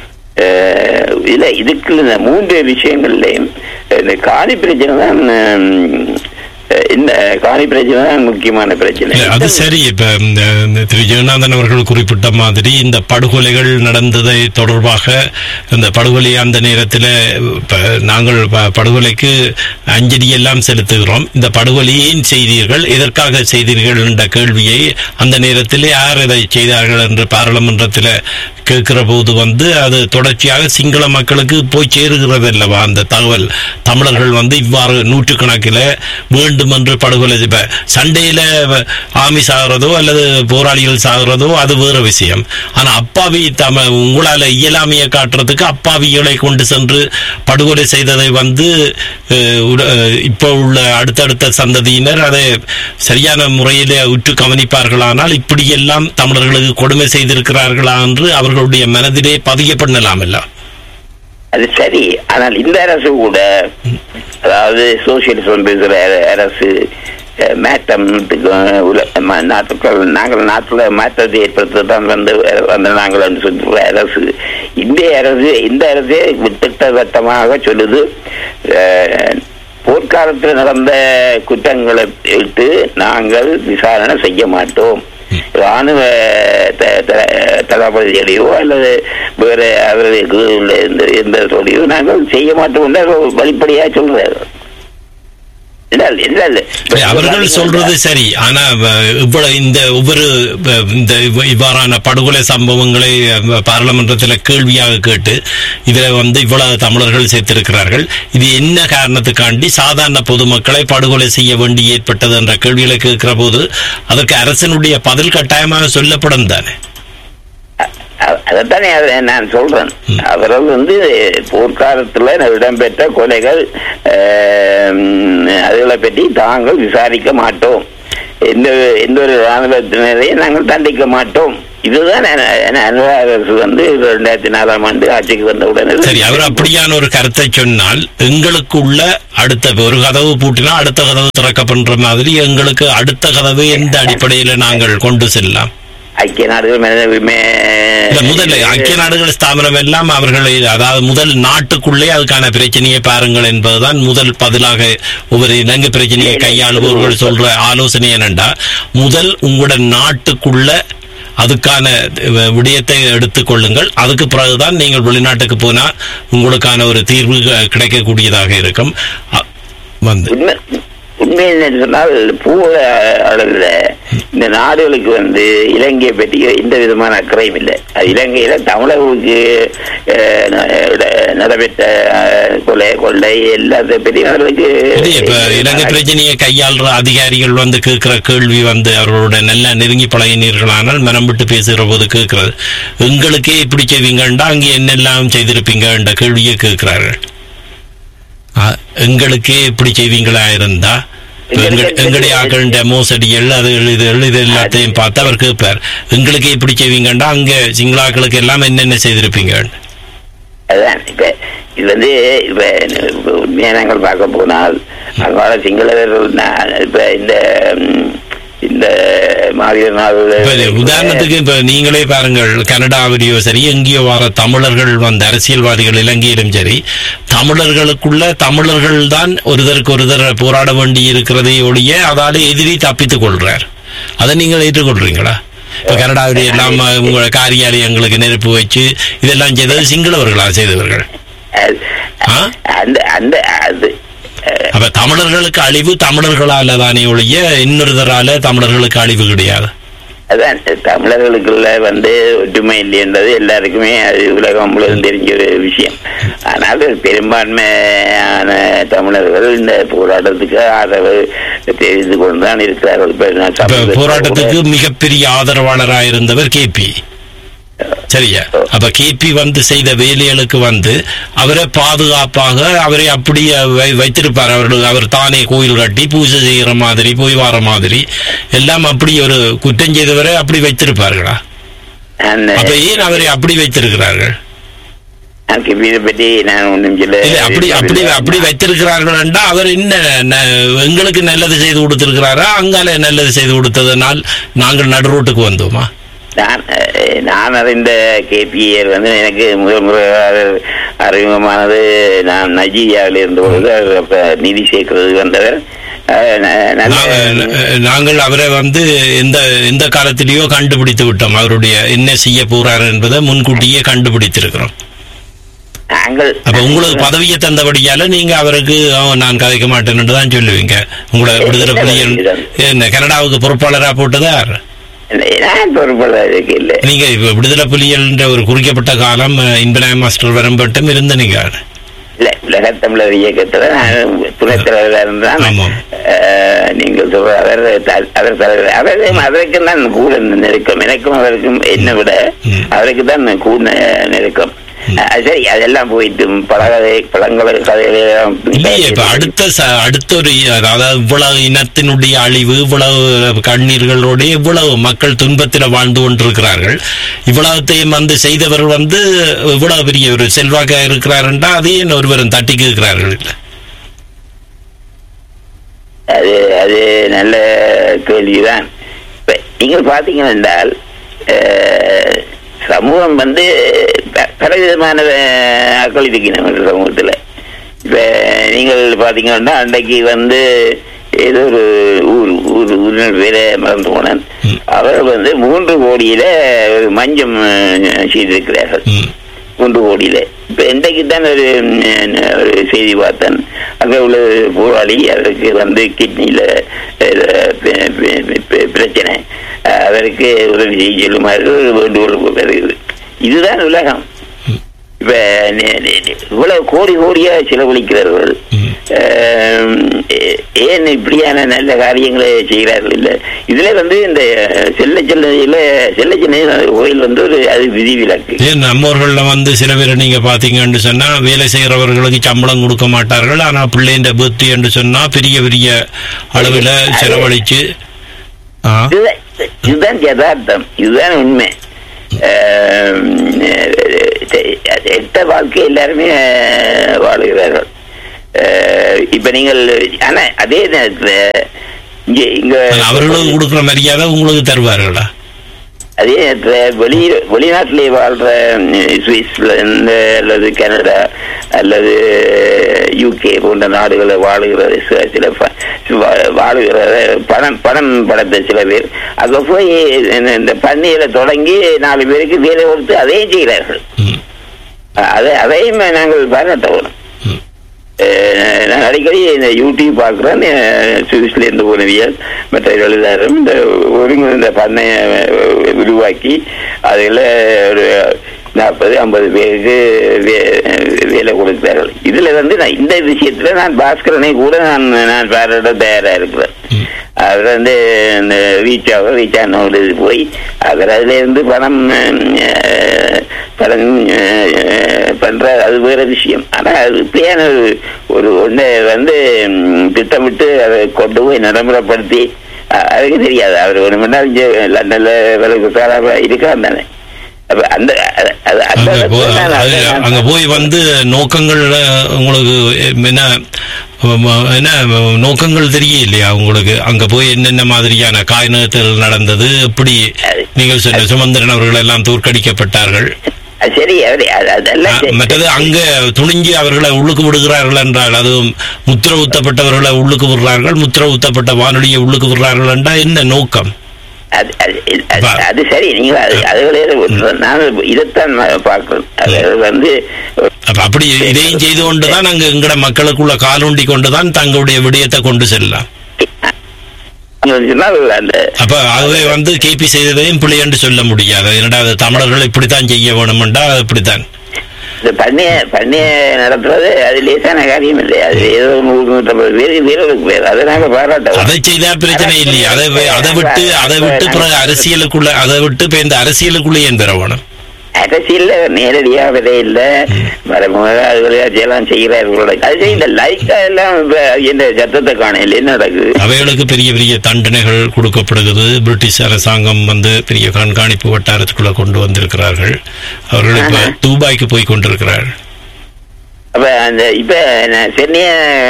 அஹ் இல்ல இதுக்கு இந்த மூன்று விஷயங்கள்லயும் இந்த காணி பிரச்சனை தான் உம், இந்த காணி பிரச்சனை தான் முக்கியமான பிரச்சனை இல்ல, அது சரி இப்ப இந்த இந்த திரு ஜெகநாதன் அவர்கள் குறிப்பிட்ட மாதிரி இந்த படுகொலைகள் நடந்ததை தொடர்பாக இந்த படுகொலை அந்த நேரத்தில் இப்ப நாங்கள் ப- படுகொலைக்கு அஞ்சலி எல்லாம் செலுத்துகிறோம் இந்த படுகொலையின் செய்தீர்கள் எதற்காக செய்தீர்கள் என்ற கேள்வியை அந்த நேரத்தில் யார் இதை செய்தார்கள் என்று பாராளுமன்றத்தில் கேட்கிற போது வந்து அது தொடர்ச்சியாக சிங்கள மக்களுக்கு போய் சேருகிறது அல்லவா அந்த தகவல் தமிழர்கள் வந்து இவ்வாறு நூற்றுக்கணக்கில் வேண்டும் என்று படுகொலை இப்ப சண்டையில ஆமி சாகிறதோ அல்லது போராளிகள் சாகிறதோ அது வேற விஷயம் ஆனா அப்பாவி தம உங்களால இயலாமையை காட்டுறதுக்கு அப்பாவிகளை கொண்டு சென்று படுகொலை செய்ததை வந்து அஹ், உட- அஹ், இப்போ உள்ள அடுத்தடுத்த சந்ததியினர் அதை சரியான முறையில் உற்று கவனிப்பார்களானால் இப்படியெல்லாம் தமிழர்களுக்கு கொடுமை செய்திருக்கிறார்களா என்று அவர்களுடைய மனதிலே பதிய பண்ணலாம் இல்ல அது சரி ஆனால் இந்த அரசு கூட அதாவது சோசியலிசம் பேசுகிற அர- அரசு அஹ், மாற்றத்துக்கு உல- ம- நாட்டுக்கள் நாங்கள் நாட்டில் மாற்றத்தை ஏற்படுத்த தான் வந்து வந்து நாங்கள் என்று சொல்ற அரசு இந்த அரசு இந்த அரசே திட்டவட்டமாக சொல்லுது அஹ், போர்க்காலத்தில் நடந்த குற்றங்களை இட்டு நாங்கள் விசாரணை செய்ய மாட்டோம் ராணுவ த- த- தளபதிகளையோ அல்லது வேற அவர்களுக்கு உள்ள எந்த எந்த தொழிலோ நாங்கள் செய்ய மாட்டோம் என்று வெளிப்படையா சொல்றாரு இல்ல இல்ல, இல்ல இல்ல அவர்கள் சொல்றது சரி ஆனா வ- இவ்வளவு இந்த ஒவ்வொரு வ- இந்த இவ்- இவ்வாறான படுகொலை சம்பவங்களை அஹ், பாராளுமன்றத்தில் கேள்வியாக கேட்டு இதுல வந்து இவ்வளவு தமிழர்கள் சேர்த்திருக்கிறார்கள் இது என்ன காரணத்துக்காண்டி சாதாரண பொதுமக்களை படுகொலை செய்ய வேண்டி ஏற்பட்டது என்ற கேள்விகளை கேட்கிற போது அதற்கு அரசனுடைய பதில் கட்டாயமாக சொல்லப்படும் தானே அ- அதைத்தானே அதை நான் சொல்றேன் அவர்கள் வந்து போர்க்காலத்துல இடம்பெற்ற கொலைகள் ஆம், அதுகளை பற்றி தாங்கள் விசாரிக்க மாட்டோம் எந்த எந்த ஒரு ராணுவத்தினரையும் நாங்கள் தண்டிக்க மாட்டோம் இதுதான் அன- அன- அனுராக அரசு வந்து ரெண்டாயிரத்தி நாலாம் ஆண்டு ஆட்சிக்கு வந்த உடனே சரி அவர் அப்படியான ஒரு கருத்தை சொன்னால் எங்களுக்குள்ள அடுத்த ஒரு கதவு பூட்டினா அடுத்த கதவு திறக்கப்படுற மாதிரி எங்களுக்கு அடுத்த கதவு எந்த அடிப்படையில நாங்கள் கொண்டு செல்லலாம் ஐக்கிய நாடுகள் மனித உரிமை இல்ல முதல்ல ஐக்கிய நாடுகள் ஸ்தாபனம் எல்லாம் அவர்களை அதாவது முதல் நாட்டுக்குள்ளே அதுக்கான பிரச்சனையை பாருங்கள் என்பதுதான் முதல் பதிலாக ஒவ்வொரு இலங்கை பிரச்சனையை கையாளுபவர்கள் சொல்ற ஆலோசனை என்னண்டா முதல் உங்களோட நாட்டுக்குள்ள அதுக்கான அஹ், விடயத்தை எடுத்துக்கொள்ளுங்கள் அதுக்கு பிறகுதான் நீங்கள் வெளிநாட்டுக்கு போனா உங்களுக்கான ஒரு தீர்வு க- கிடைக்கக்கூடியதாக இருக்கும் அ- வந்து உண்மை உண்மை என்னன்னு சொன்னால் பூ அளவில் இந்த நாடுகளுக்கு வந்து இலங்கையை பற்றி எந்த விதமான அக்கறையும் இல்லை அது இலங்கையில தமிழர்களுக்கு அஹ், ந- நடைபெற்ற அஹ், கொலை கொள்ளை எல்லாத்தை பற்றி அவர்களுக்கு இது இப்ப இலங்கை பிரச்சனையை கையாளுற அதிகாரிகள் வந்து கேட்கிற கேள்வி வந்து அவர்களோட நல்லா நெருங்கி பழகினீர்களானால் மனம் விட்டு பேசுகிற போது கேட்கிறது எங்களுக்கே இப்படி செய்வீங்கண்டா அங்கே என்னெல்லாம் செய்திருப்பீங்கன்ற கேள்வியை கேட்கிறார்கள் ஆ, எங்களுக்கே இப்படி செய்வீங்களா இருந்தா இப்ப எங்க- எங்களுடைய ஆக்களின் மோசடிகள் அது இது இது எல்லாத்தையும் பார்த்து அவர் கேட்பார் எங்களுக்கே இப்படி செய்வீங்கண்டா அங்க சிங்களாக்களுக்கு எல்லாம் என்னென்ன செய்திருப்பீங்க அதான் இப்ப இது வந்து இப்ப இப்ப உண்மையா நாங்கள் பார்க்க போனால் அங்கால சிங்களவர்கள் நா- இப்ப இந்த ம், இந்த மாவீர இப்ப இது நாள் உதாரணத்துக்கு இப்ப நீங்களே பாருங்கள் கனடாவிலேயோ சரி எங்கேயோ வர தமிழர்கள் வந்த அரசியல்வாதிகள் இலங்கையிலும் சரி தமிழர்களுக்குள்ள தமிழர்கள் தான் ஒருதருக்கு ஒருதர் போராட வேண்டி இருக்கிறதை ஒழிய அதால எதிரி தப்பித்துக் கொள்றார் அதை நீங்கள் ஏற்றுக்கொள்றீங்களா இப்ப கனடாவிலே எல்லாம் உங்க காரியாலயங்களுக்கு நெருப்பு வச்சு இதெல்லாம் செய்தது சிங்களவர்களா செய்தவர்கள் ஆ? அந்த அந்த அது அஹ், அப்ப தமிழர்களுக்கு அழிவு தமிழர்களால தானே ஒழிய இன்னொருதரால தமிழர்களுக்கு அழிவு கிடையாது அதான் தமிழர்களுக்குள்ள வந்து ஒற்றுமை இல்லைன்றது எல்லாருக்குமே அது உலகம் முழுவதும் தெரிஞ்ச ஒரு விஷயம் ஆனால் பெரும்பான்மையான தமிழர்கள் இந்த போராட்டத்துக்கு ஆதரவு தெரிந்து கொண்டுதான் இருக்கிறார்கள் இப்ப நான் இப்ப சமீபத்துல போராட்டத்துக்கு கூட- மிகப்பெரிய ஆதரவாளராக இருந்தவர் கேபி சரியா அப்ப கேபி வந்து செய்த வேலைகளுக்கு வந்து அவரை பாதுகாப்பாக அவரை அப்படியே வை- வைத்திருப்பார் அவர்கள் அவர் தானே கோயில் கட்டி பூஜை செய்யற மாதிரி போய் வர மாதிரி எல்லாம் அப்படி ஒரு குற்றம் செய்தவரை அப்படி வைத்திருப்பார்களா அந்த- அப்ப ஏன் அவரை அப்படி வைத்திருக்கிறார்கள் எனக்கு இதை பற்றி நான் ஒன்றும் சொல்ல இல்ல அப்படி அப்படி அப்படி வைத்திருக்கிறார்கள் என்றால் அவர் என்ன ந- எங்களுக்கு நல்லது செய்து கொடுத்திருக்கிறாரா அங்கால நல்லது செய்து கொடுத்ததனால் நாங்கள் நடுரோட்டுக்கு வந்தோமா நான் அஹ், நான் அறிந்த கேபிஏர் வந்து எனக்கு முதல் முறையாக அறிமுகமானது நான் நைஜீரியாவில் இருந்த பொழுது அவர் அப்ப நிதி சேர்க்கிறது வந்தவர் அஹ், ந- நல்ல நாங்க- நாங்கள் அவரை வந்து எந்த எந்த காலத்திலேயோ கண்டுபிடித்து விட்டோம் அவருடைய என்ன செய்ய போறார் என்பதை முன்கூட்டியே கண்டுபிடித்திருக்கிறோம் நாங்கள் அப்ப உங்களுக்கு பதவியை தந்தபடியால நீங்க அவருக்கு "ஓ, நான் கதைக்க மாட்டேன்னு தான் சொல்லுவீங்க உங்களை விடுதலை புலிகள் என்ன கனடாவுக்கு பொறுப்பாளரா போட்டதார் நான் பொறுப்பாளருக்கு இல்லை நீங்க இப்ப விடுதலை புலிகள்ன்ற ஒரு குறிக்கப்பட்ட காலம் அஹ், இன்பநாய மாஸ்டர் வரம்பட்டும் இருந்த நீங்க இல்ல உலகத்தமிழர் இயக்கத்துல நான் துணைத் தலைவராக இருந்தான் ஆமாம். அஹ், நீங்கள் சொல்ற அவர் த- அவர் தலைவர் அவர் அவருக்கு தான் கூட நெருக்கம் எனக்கும் அவருக்கும் என்னை விட ம். அவருக்கு தான் கூட நெருக்கம் அஹ், சரி அதெல்லாம் போயிட்டு பழகதை பழங்கள கதைகளெல்லாம் இல்லையே இப்ப அடுத்த ச- அடுத்த ஒரு அதாவது இவ்வளவு இனத்தினுடைய அழிவு இவ்வளவு கண்ணீர்களோட இவ்வளவு மக்கள் துன்பத்தில் வாழ்ந்து கொண்டிருக்கிறார்கள் இவ்வளவுத்தையும் வந்து செய்தவர்கள் வந்து இவ்வளவு பெரிய ஒரு செல்வாக்கா இருக்கிறாருன்றா அதையும் ஒருவரும் தட்டி கேட்கிறார்கள் இல்ல அது அது நல்ல கேள்விதான் இப்ப நீங்கள் பார்த்தீங்க என்றால் அஹ், சமூகம் வந்து ப- பலவிதமான அஹ், ஆட்கள் இருக்கிறாங்க இந்த சமூகத்துல இப்ப நீங்கள் பார்த்தீங்கன்னா அன்றைக்கு வந்து ஏதோ ஒரு ஊர் ஊர் ஊரினர் பேரை மறந்து போனேன் ம். அவர் வந்து மூன்று கோடியில ஒரு மஞ்சம் அஹ், செய்திருக்கிறார்கள் ம். மூன்று கோடியில இப்ப இன்றைக்கு தான் ஒரு ம், ஒரு செய்தி பார்த்தேன் அங்க உள்ள போராளி அவருக்கு வந்து கிட்னில பிரச்சனை அஹ், அவருக்கு உதவி செய்ய சொல்லுமாறு வேண்டுகோள் வருகிறது இதுதான் உலகம் இப்ப நி- நி- நி- இவ்வளவு கோடி கோடியா செலவழிக்கிறார்கள் ம். அஹ், ஏ- ஏன் இப்படியான நல்ல காரியங்களை செய்கிறார்கள் இல்ல இதுல வந்து இந்த செல்ல செல்லையில செல்ல சென்னை கோயில் வந்து ஒரு அது விதிவிலக்கு ஏன் நம்மூர்கள்ல வந்து சில பேர் நீங்க பாத்தீங்கன்னு சொன்னா வேலை செய்யறவர்களுக்கு சம்பளம் கொடுக்க மாட்டார்கள் ஆனா பிள்ளைன்ற புத்தி என்று சொன்னா பெரிய பெரிய அளவுல செலவழிச்சு ஆ இதுதான் இதுதான் யதார்த்தம் இதுதான் உண்மை ஆஹ் எட்ட வாழ்க்கை எல்லாருமே ஆஹ் வாழுகிறார்கள் ஆஹ் இப்ப நீங்கள் ஆனா அதே நேரத்துல இங்க இங்க அவர்களுக்கு கொடுக்குற மரியாதை உங்களுக்கு தருவார்களா அதே நேரத்துல வெளி வெளிநாட்டிலே வாழ்ற ம், சுவிஸ்ல இருந்து அல்லது கனடா அல்லது யூகே போன்ற நாடுகளை வாழுகிற சில- சில ப- வா- வாழுகிற பணம் பணம் படத்த சில பேர் அங்க போய் இந்த- இந்த பண்ணையில தொடங்கி நாலு பேருக்கு வேலை கொடுத்து அதையும் செய்கிறார்கள் ம். அதை அதையும் நாங்கள் பாராட்ட வேணும் ம். அஹ், நான் அடிக்கடி இந்த யூடியூப் பார்க்குறேன் சுவிஸ்ல இருந்து உதவியல் மற்ற எழுதாரும் இந்த ஒருங்கிணைந்த பண்ணையை அஹ், உருவாக்கி அதில் ஒரு நாற்பது ஐம்பது பேருக்கு வே- வேலை கொடுத்தார்கள் இதுல வந்து நான் இந்த விஷயத்துல நான் பாஸ்கரனை கூட நான் நான் பாராட்ட தயாரா இருக்கிறேன் அவர் வந்து இந்த ரீச் ஆகும் ரீச் ஆனோடு போய் அவர் அதுல இருந்து பணம் அஹ், பணம் அஹ், பண்ற அது வேற விஷயம் ஆனா அது இப்படியான ஒரு- ஒரு ஒன்றை வந்து ம், திட்டமிட்டு அதை கொண்டு போய் நடைமுறைப்படுத்தி அ- அதுக்கு தெரியாது அவர் ஒரு மணி நேரம் இங்க லண்டன்ல வேலைக்கு சாராம இருக்கார் தானே அப்ப அந்த அது- அது- அந்த அங்க போ- இடத்துல நான் அது- அதை நான் அங்க போய் வந்து நோக்கங்கள் உங்களுக்கு என்ன ம- என்ன நோக்கங்கள் தெரியலையா உங்களுக்கு அங்க போய் என்னென்ன மாதிரியான காய்நகத்தில் நடந்தது எப்படி நீங்கள் சொன்ன சுமந்திரன் அவர்கள் எல்லாம் தோற்கடிக்கப்பட்டார்கள் அது சரி அவரு அது- அதெல்லாம் அஹ், சரி. மற்றது அங்க துணிஞ்சு அவர்களை உள்ளுக்கு விடுகிறார்கள் என்றால் அதுவும் முத்திர ஊத்தப்பட்டவர்களை உள்ளுக்கு விடுறார்கள் முத்திர ஊத்தப்பட்ட வானொலியை உள்ளுக்கு விடுறார்கள் என்றால் என்ன நோக்கம் அது அது இது- அது- பா- அது சரி நீங்க அது அதுகளே விட்டுறோம். நான் இதைத்தான் நான் பார்க்கிறேன் அது வந்து அப்ப அப்படி இதையும் செய்து கொண்டுதான் அங்க எங்கட மக்களுக்குள்ள காலூண்டி கொண்டுதான் தங்களுடைய விடயத்தை கொண்டு செல்லலாம் நீங்க சொன்னால் அந்த அப்ப அதுவே வந்து கேபி செய்ததையும் பிள்ளை என்று சொல்ல முடியாது என்னடா அது தமிழர்கள் இப்படித்தான் செய்ய வேணுமெண்டா அது இப்படித்தான் இந்த பண்ணைய பண்ணைய நடத்துறது அது லேசான காரியம் இல்லை அது ஏதோ நூறு நூற்றம்பது பேர் வீரருக்கு பேர் அதை நாங்க பாராட்ட அதை செய்தா பிரச்சனை இல்லையே அதை வே- அதை விட்டு அதை விட்டு பிறகு அரசியலுக்குள்ள அதை விட்டு இப்ப இந்த அரசியலுக்குள்ளே ஏன் பெற வேணும் அரசியல்ல நேரடியா விதை இல்ல மறைமுக அதுகளையாச்செல்லாம் செய்கிறார்களோட அது இந்த லைக்கா எல்லாம் இப்ப இந்த சத்தத்தை காணையில் என்ன நடக்குது அவைகளுக்கு பெரிய பெரிய தண்டனைகள் கொடுக்கப்படுகிறது பிரிட்டிஷ் அரசாங்கம் வந்து பெரிய கண்காணிப்பு வட்டாரத்துக்குள்ள கொண்டு வந்திருக்கிறார்கள் அவர்கள் இப்ப துபாய்க்கு போய் கொண்டிருக்கிறார்கள் அப்ப அந்த இப்ப நான் சென்னைய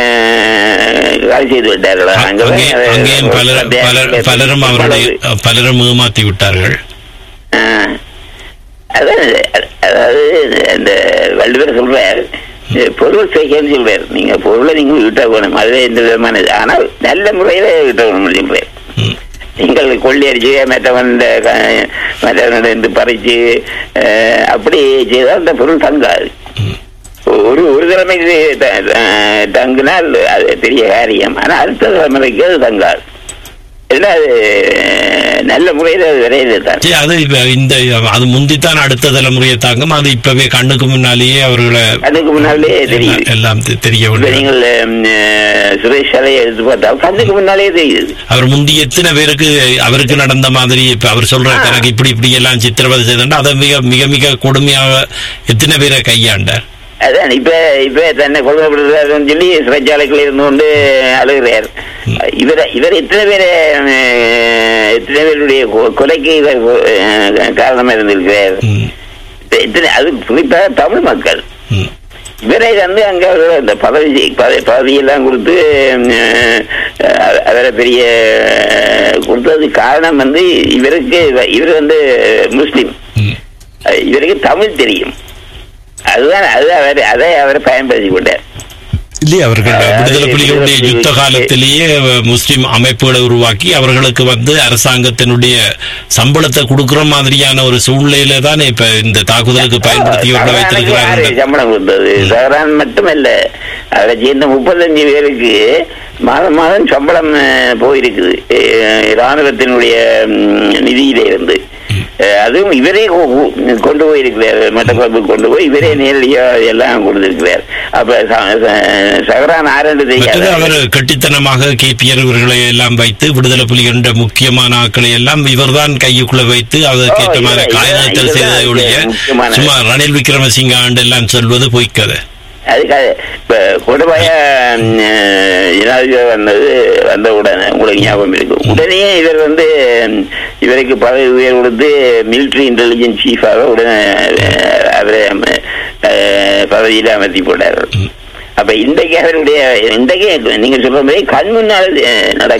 காலி செய்து விட்டார்களா அங்க அங்கே போய் அங்கேயும் பலர் அது- பலர் பலரும் அவர்களை பலரும் ஏமாத்தி விட்டார்கள் ஆ. அதான் அது- அதாவது இந்த வள்ளுவர் சொல்றார் இந்த பொருள் செய்யன்னு சொல்றார் நீங்க பொருளை நீங்க விட்ட வேணும் அதுவே எந்த விதமான இது. ஆனால் நல்ல முறையில விட்ட வேணும் சொல்றார் ம். நீங்கள் கொள்ளையடிச்சு மற்றவன் இந்த க- மற்றவனிடம் பறிச்சு அஹ், அப்படி செய்தால் அந்த பொருள் தங்காது ஒரு ஒரு தலைமைக்கு த- த- தங்கினால் அது பெரிய காரியம் ஆனா அடுத்த தலைமுறைக்கு அது தங்காது இல்லை அது நல்ல முறையில் அது விரையில தான் சரி, அது இப்ப இந்த அது முந்தித்தான் அடுத்த தலைமுறையை தாங்கும் அது இப்பவே கண்ணுக்கு முன்னாலேயே அவர்களை அதுக்கு முன்னாலே தெரியுது எல்லாம் எல்லாம் தெ- தெரிய இப்ப வேண்டும் நீங்கள் ம், அஹ், சுரேஷ் சாலையை எடுத்து பார்த்தா கண்ணுக்கு முன்னாலே தெரியுது அவர் முந்தி எத்தனை பேருக்கு அவருக்கு நடந்த மாதிரி இப்ப அவர் சொல்ற ஆ. எனக்கு இப்படி இப்படி எல்லாம் சித்திரவதை செய்தா அதை மிக மிக மிக கொடுமையாக எத்தனை பேரை கையாண்டார் அதான் இப்ப இப்ப தன்னை கொள்கைப்படுத்துறாருன்னு சொல்லி சிறைச்சாலைக்குள்ள இருந்து கொண்டு அழுகிறார் இவர் இவர் எத்தனை பேர் எத்தனை பேருடைய கொ- கொலைக்கு இவர் அஹ், காரணமா இருந்திருக்கிறார் ம், எத்தனை அது குறிப்பாக தமிழ் மக்கள் ம். இவரை வந்து அங்க அவர்கள் அந்த பதவி பதவி- பதவியெல்லாம் கொடுத்து அஹ், அஹ், அவரை பெரிய அஹ், கொடுத்தது காரணம் வந்து இவருக்கு இவர் வந்து முஸ்லிம் ம். அஹ், இவருக்கு தமிழ் தெரியும் அதுதான் அதுதான் அவர் அதை அவர் பயன்படுத்தி கொண்டார் இல்லையே அவர்கள் அஹ், விடுதலை அது புலிகளுடைய விடுதலை யுத்த புலிகள் காலத்திலேயே முஸ்லிம் அமைப்புகளை உருவாக்கி அவர்களுக்கு வந்து அரசாங்கத்தினுடைய சம்பளத்தை கொடுக்கிற மாதிரியான ஒரு சூழ்நிலையில தான் இப்ப இந்த தாக்குதலுக்கு பயன்படுத்தி அவர்களை சஹரானுக்கு யாரு வைத்திருக்கிறார்கள் சம்பளம் கொடுத்தது சஹரான் மட்டுமல்ல அவரை சேர்ந்த முப்பத்தஞ்சு பேருக்கு மாதம் மாதம் சம்பளம் அஹ், போயிருக்குது அஹ், இராணுவத்தினுடைய ம், நிதியில இருந்து அஹ், அதுவும் இவரே கொ- கொ- கொண்டு போயிருக்கிறார் மட்டக்களப்புக்கு கொண்டு போய் இவரே நேரடியா எல்லாம் கொடுத்திருக்கிறார் அப்ப ச- ச- சஹரான் ஆரண்டு மற்றது தெரியாது அவர் கட்டித்தனமாக கேபிஆர் இவர்களை எல்லாம் வைத்து விடுதலை புலி என்ற முக்கியமான ஆட்களை எல்லாம் இவர்தான் கையுக்குள்ள வைத்து அதற்கேற்ற ஓ, மாதிரி இவர்- காயகத்தல் இவர் செய்ததை தான் ஒழிய முக்கியமான- சும்மா ரணில் விக்ரமசிங்க ஆண்டு எல்லாம் சொல்வது பொய்க்கதை அதுக்காக இப்ப கொடுமைய ஜனாதிபதி வந்தது வந்த உடனே உங்களுக்கு ஞாபகம் இருக்கு உடனே இவர் வந்து ம், இவருக்கு பதவி உயர் கொடுத்து மிலிட்ரி இன்டெலிஜென்ஸ் சீஃபாக உடனே அஹ், அவரை அஹ், பதவியில் அமர்த்தி போட்டார் அப்ப இன்றைக்கு அவருடைய இன்றைக்கு நீங்க சொல்ற மாதிரி கண் முன்னால் அஹ், நடக்குது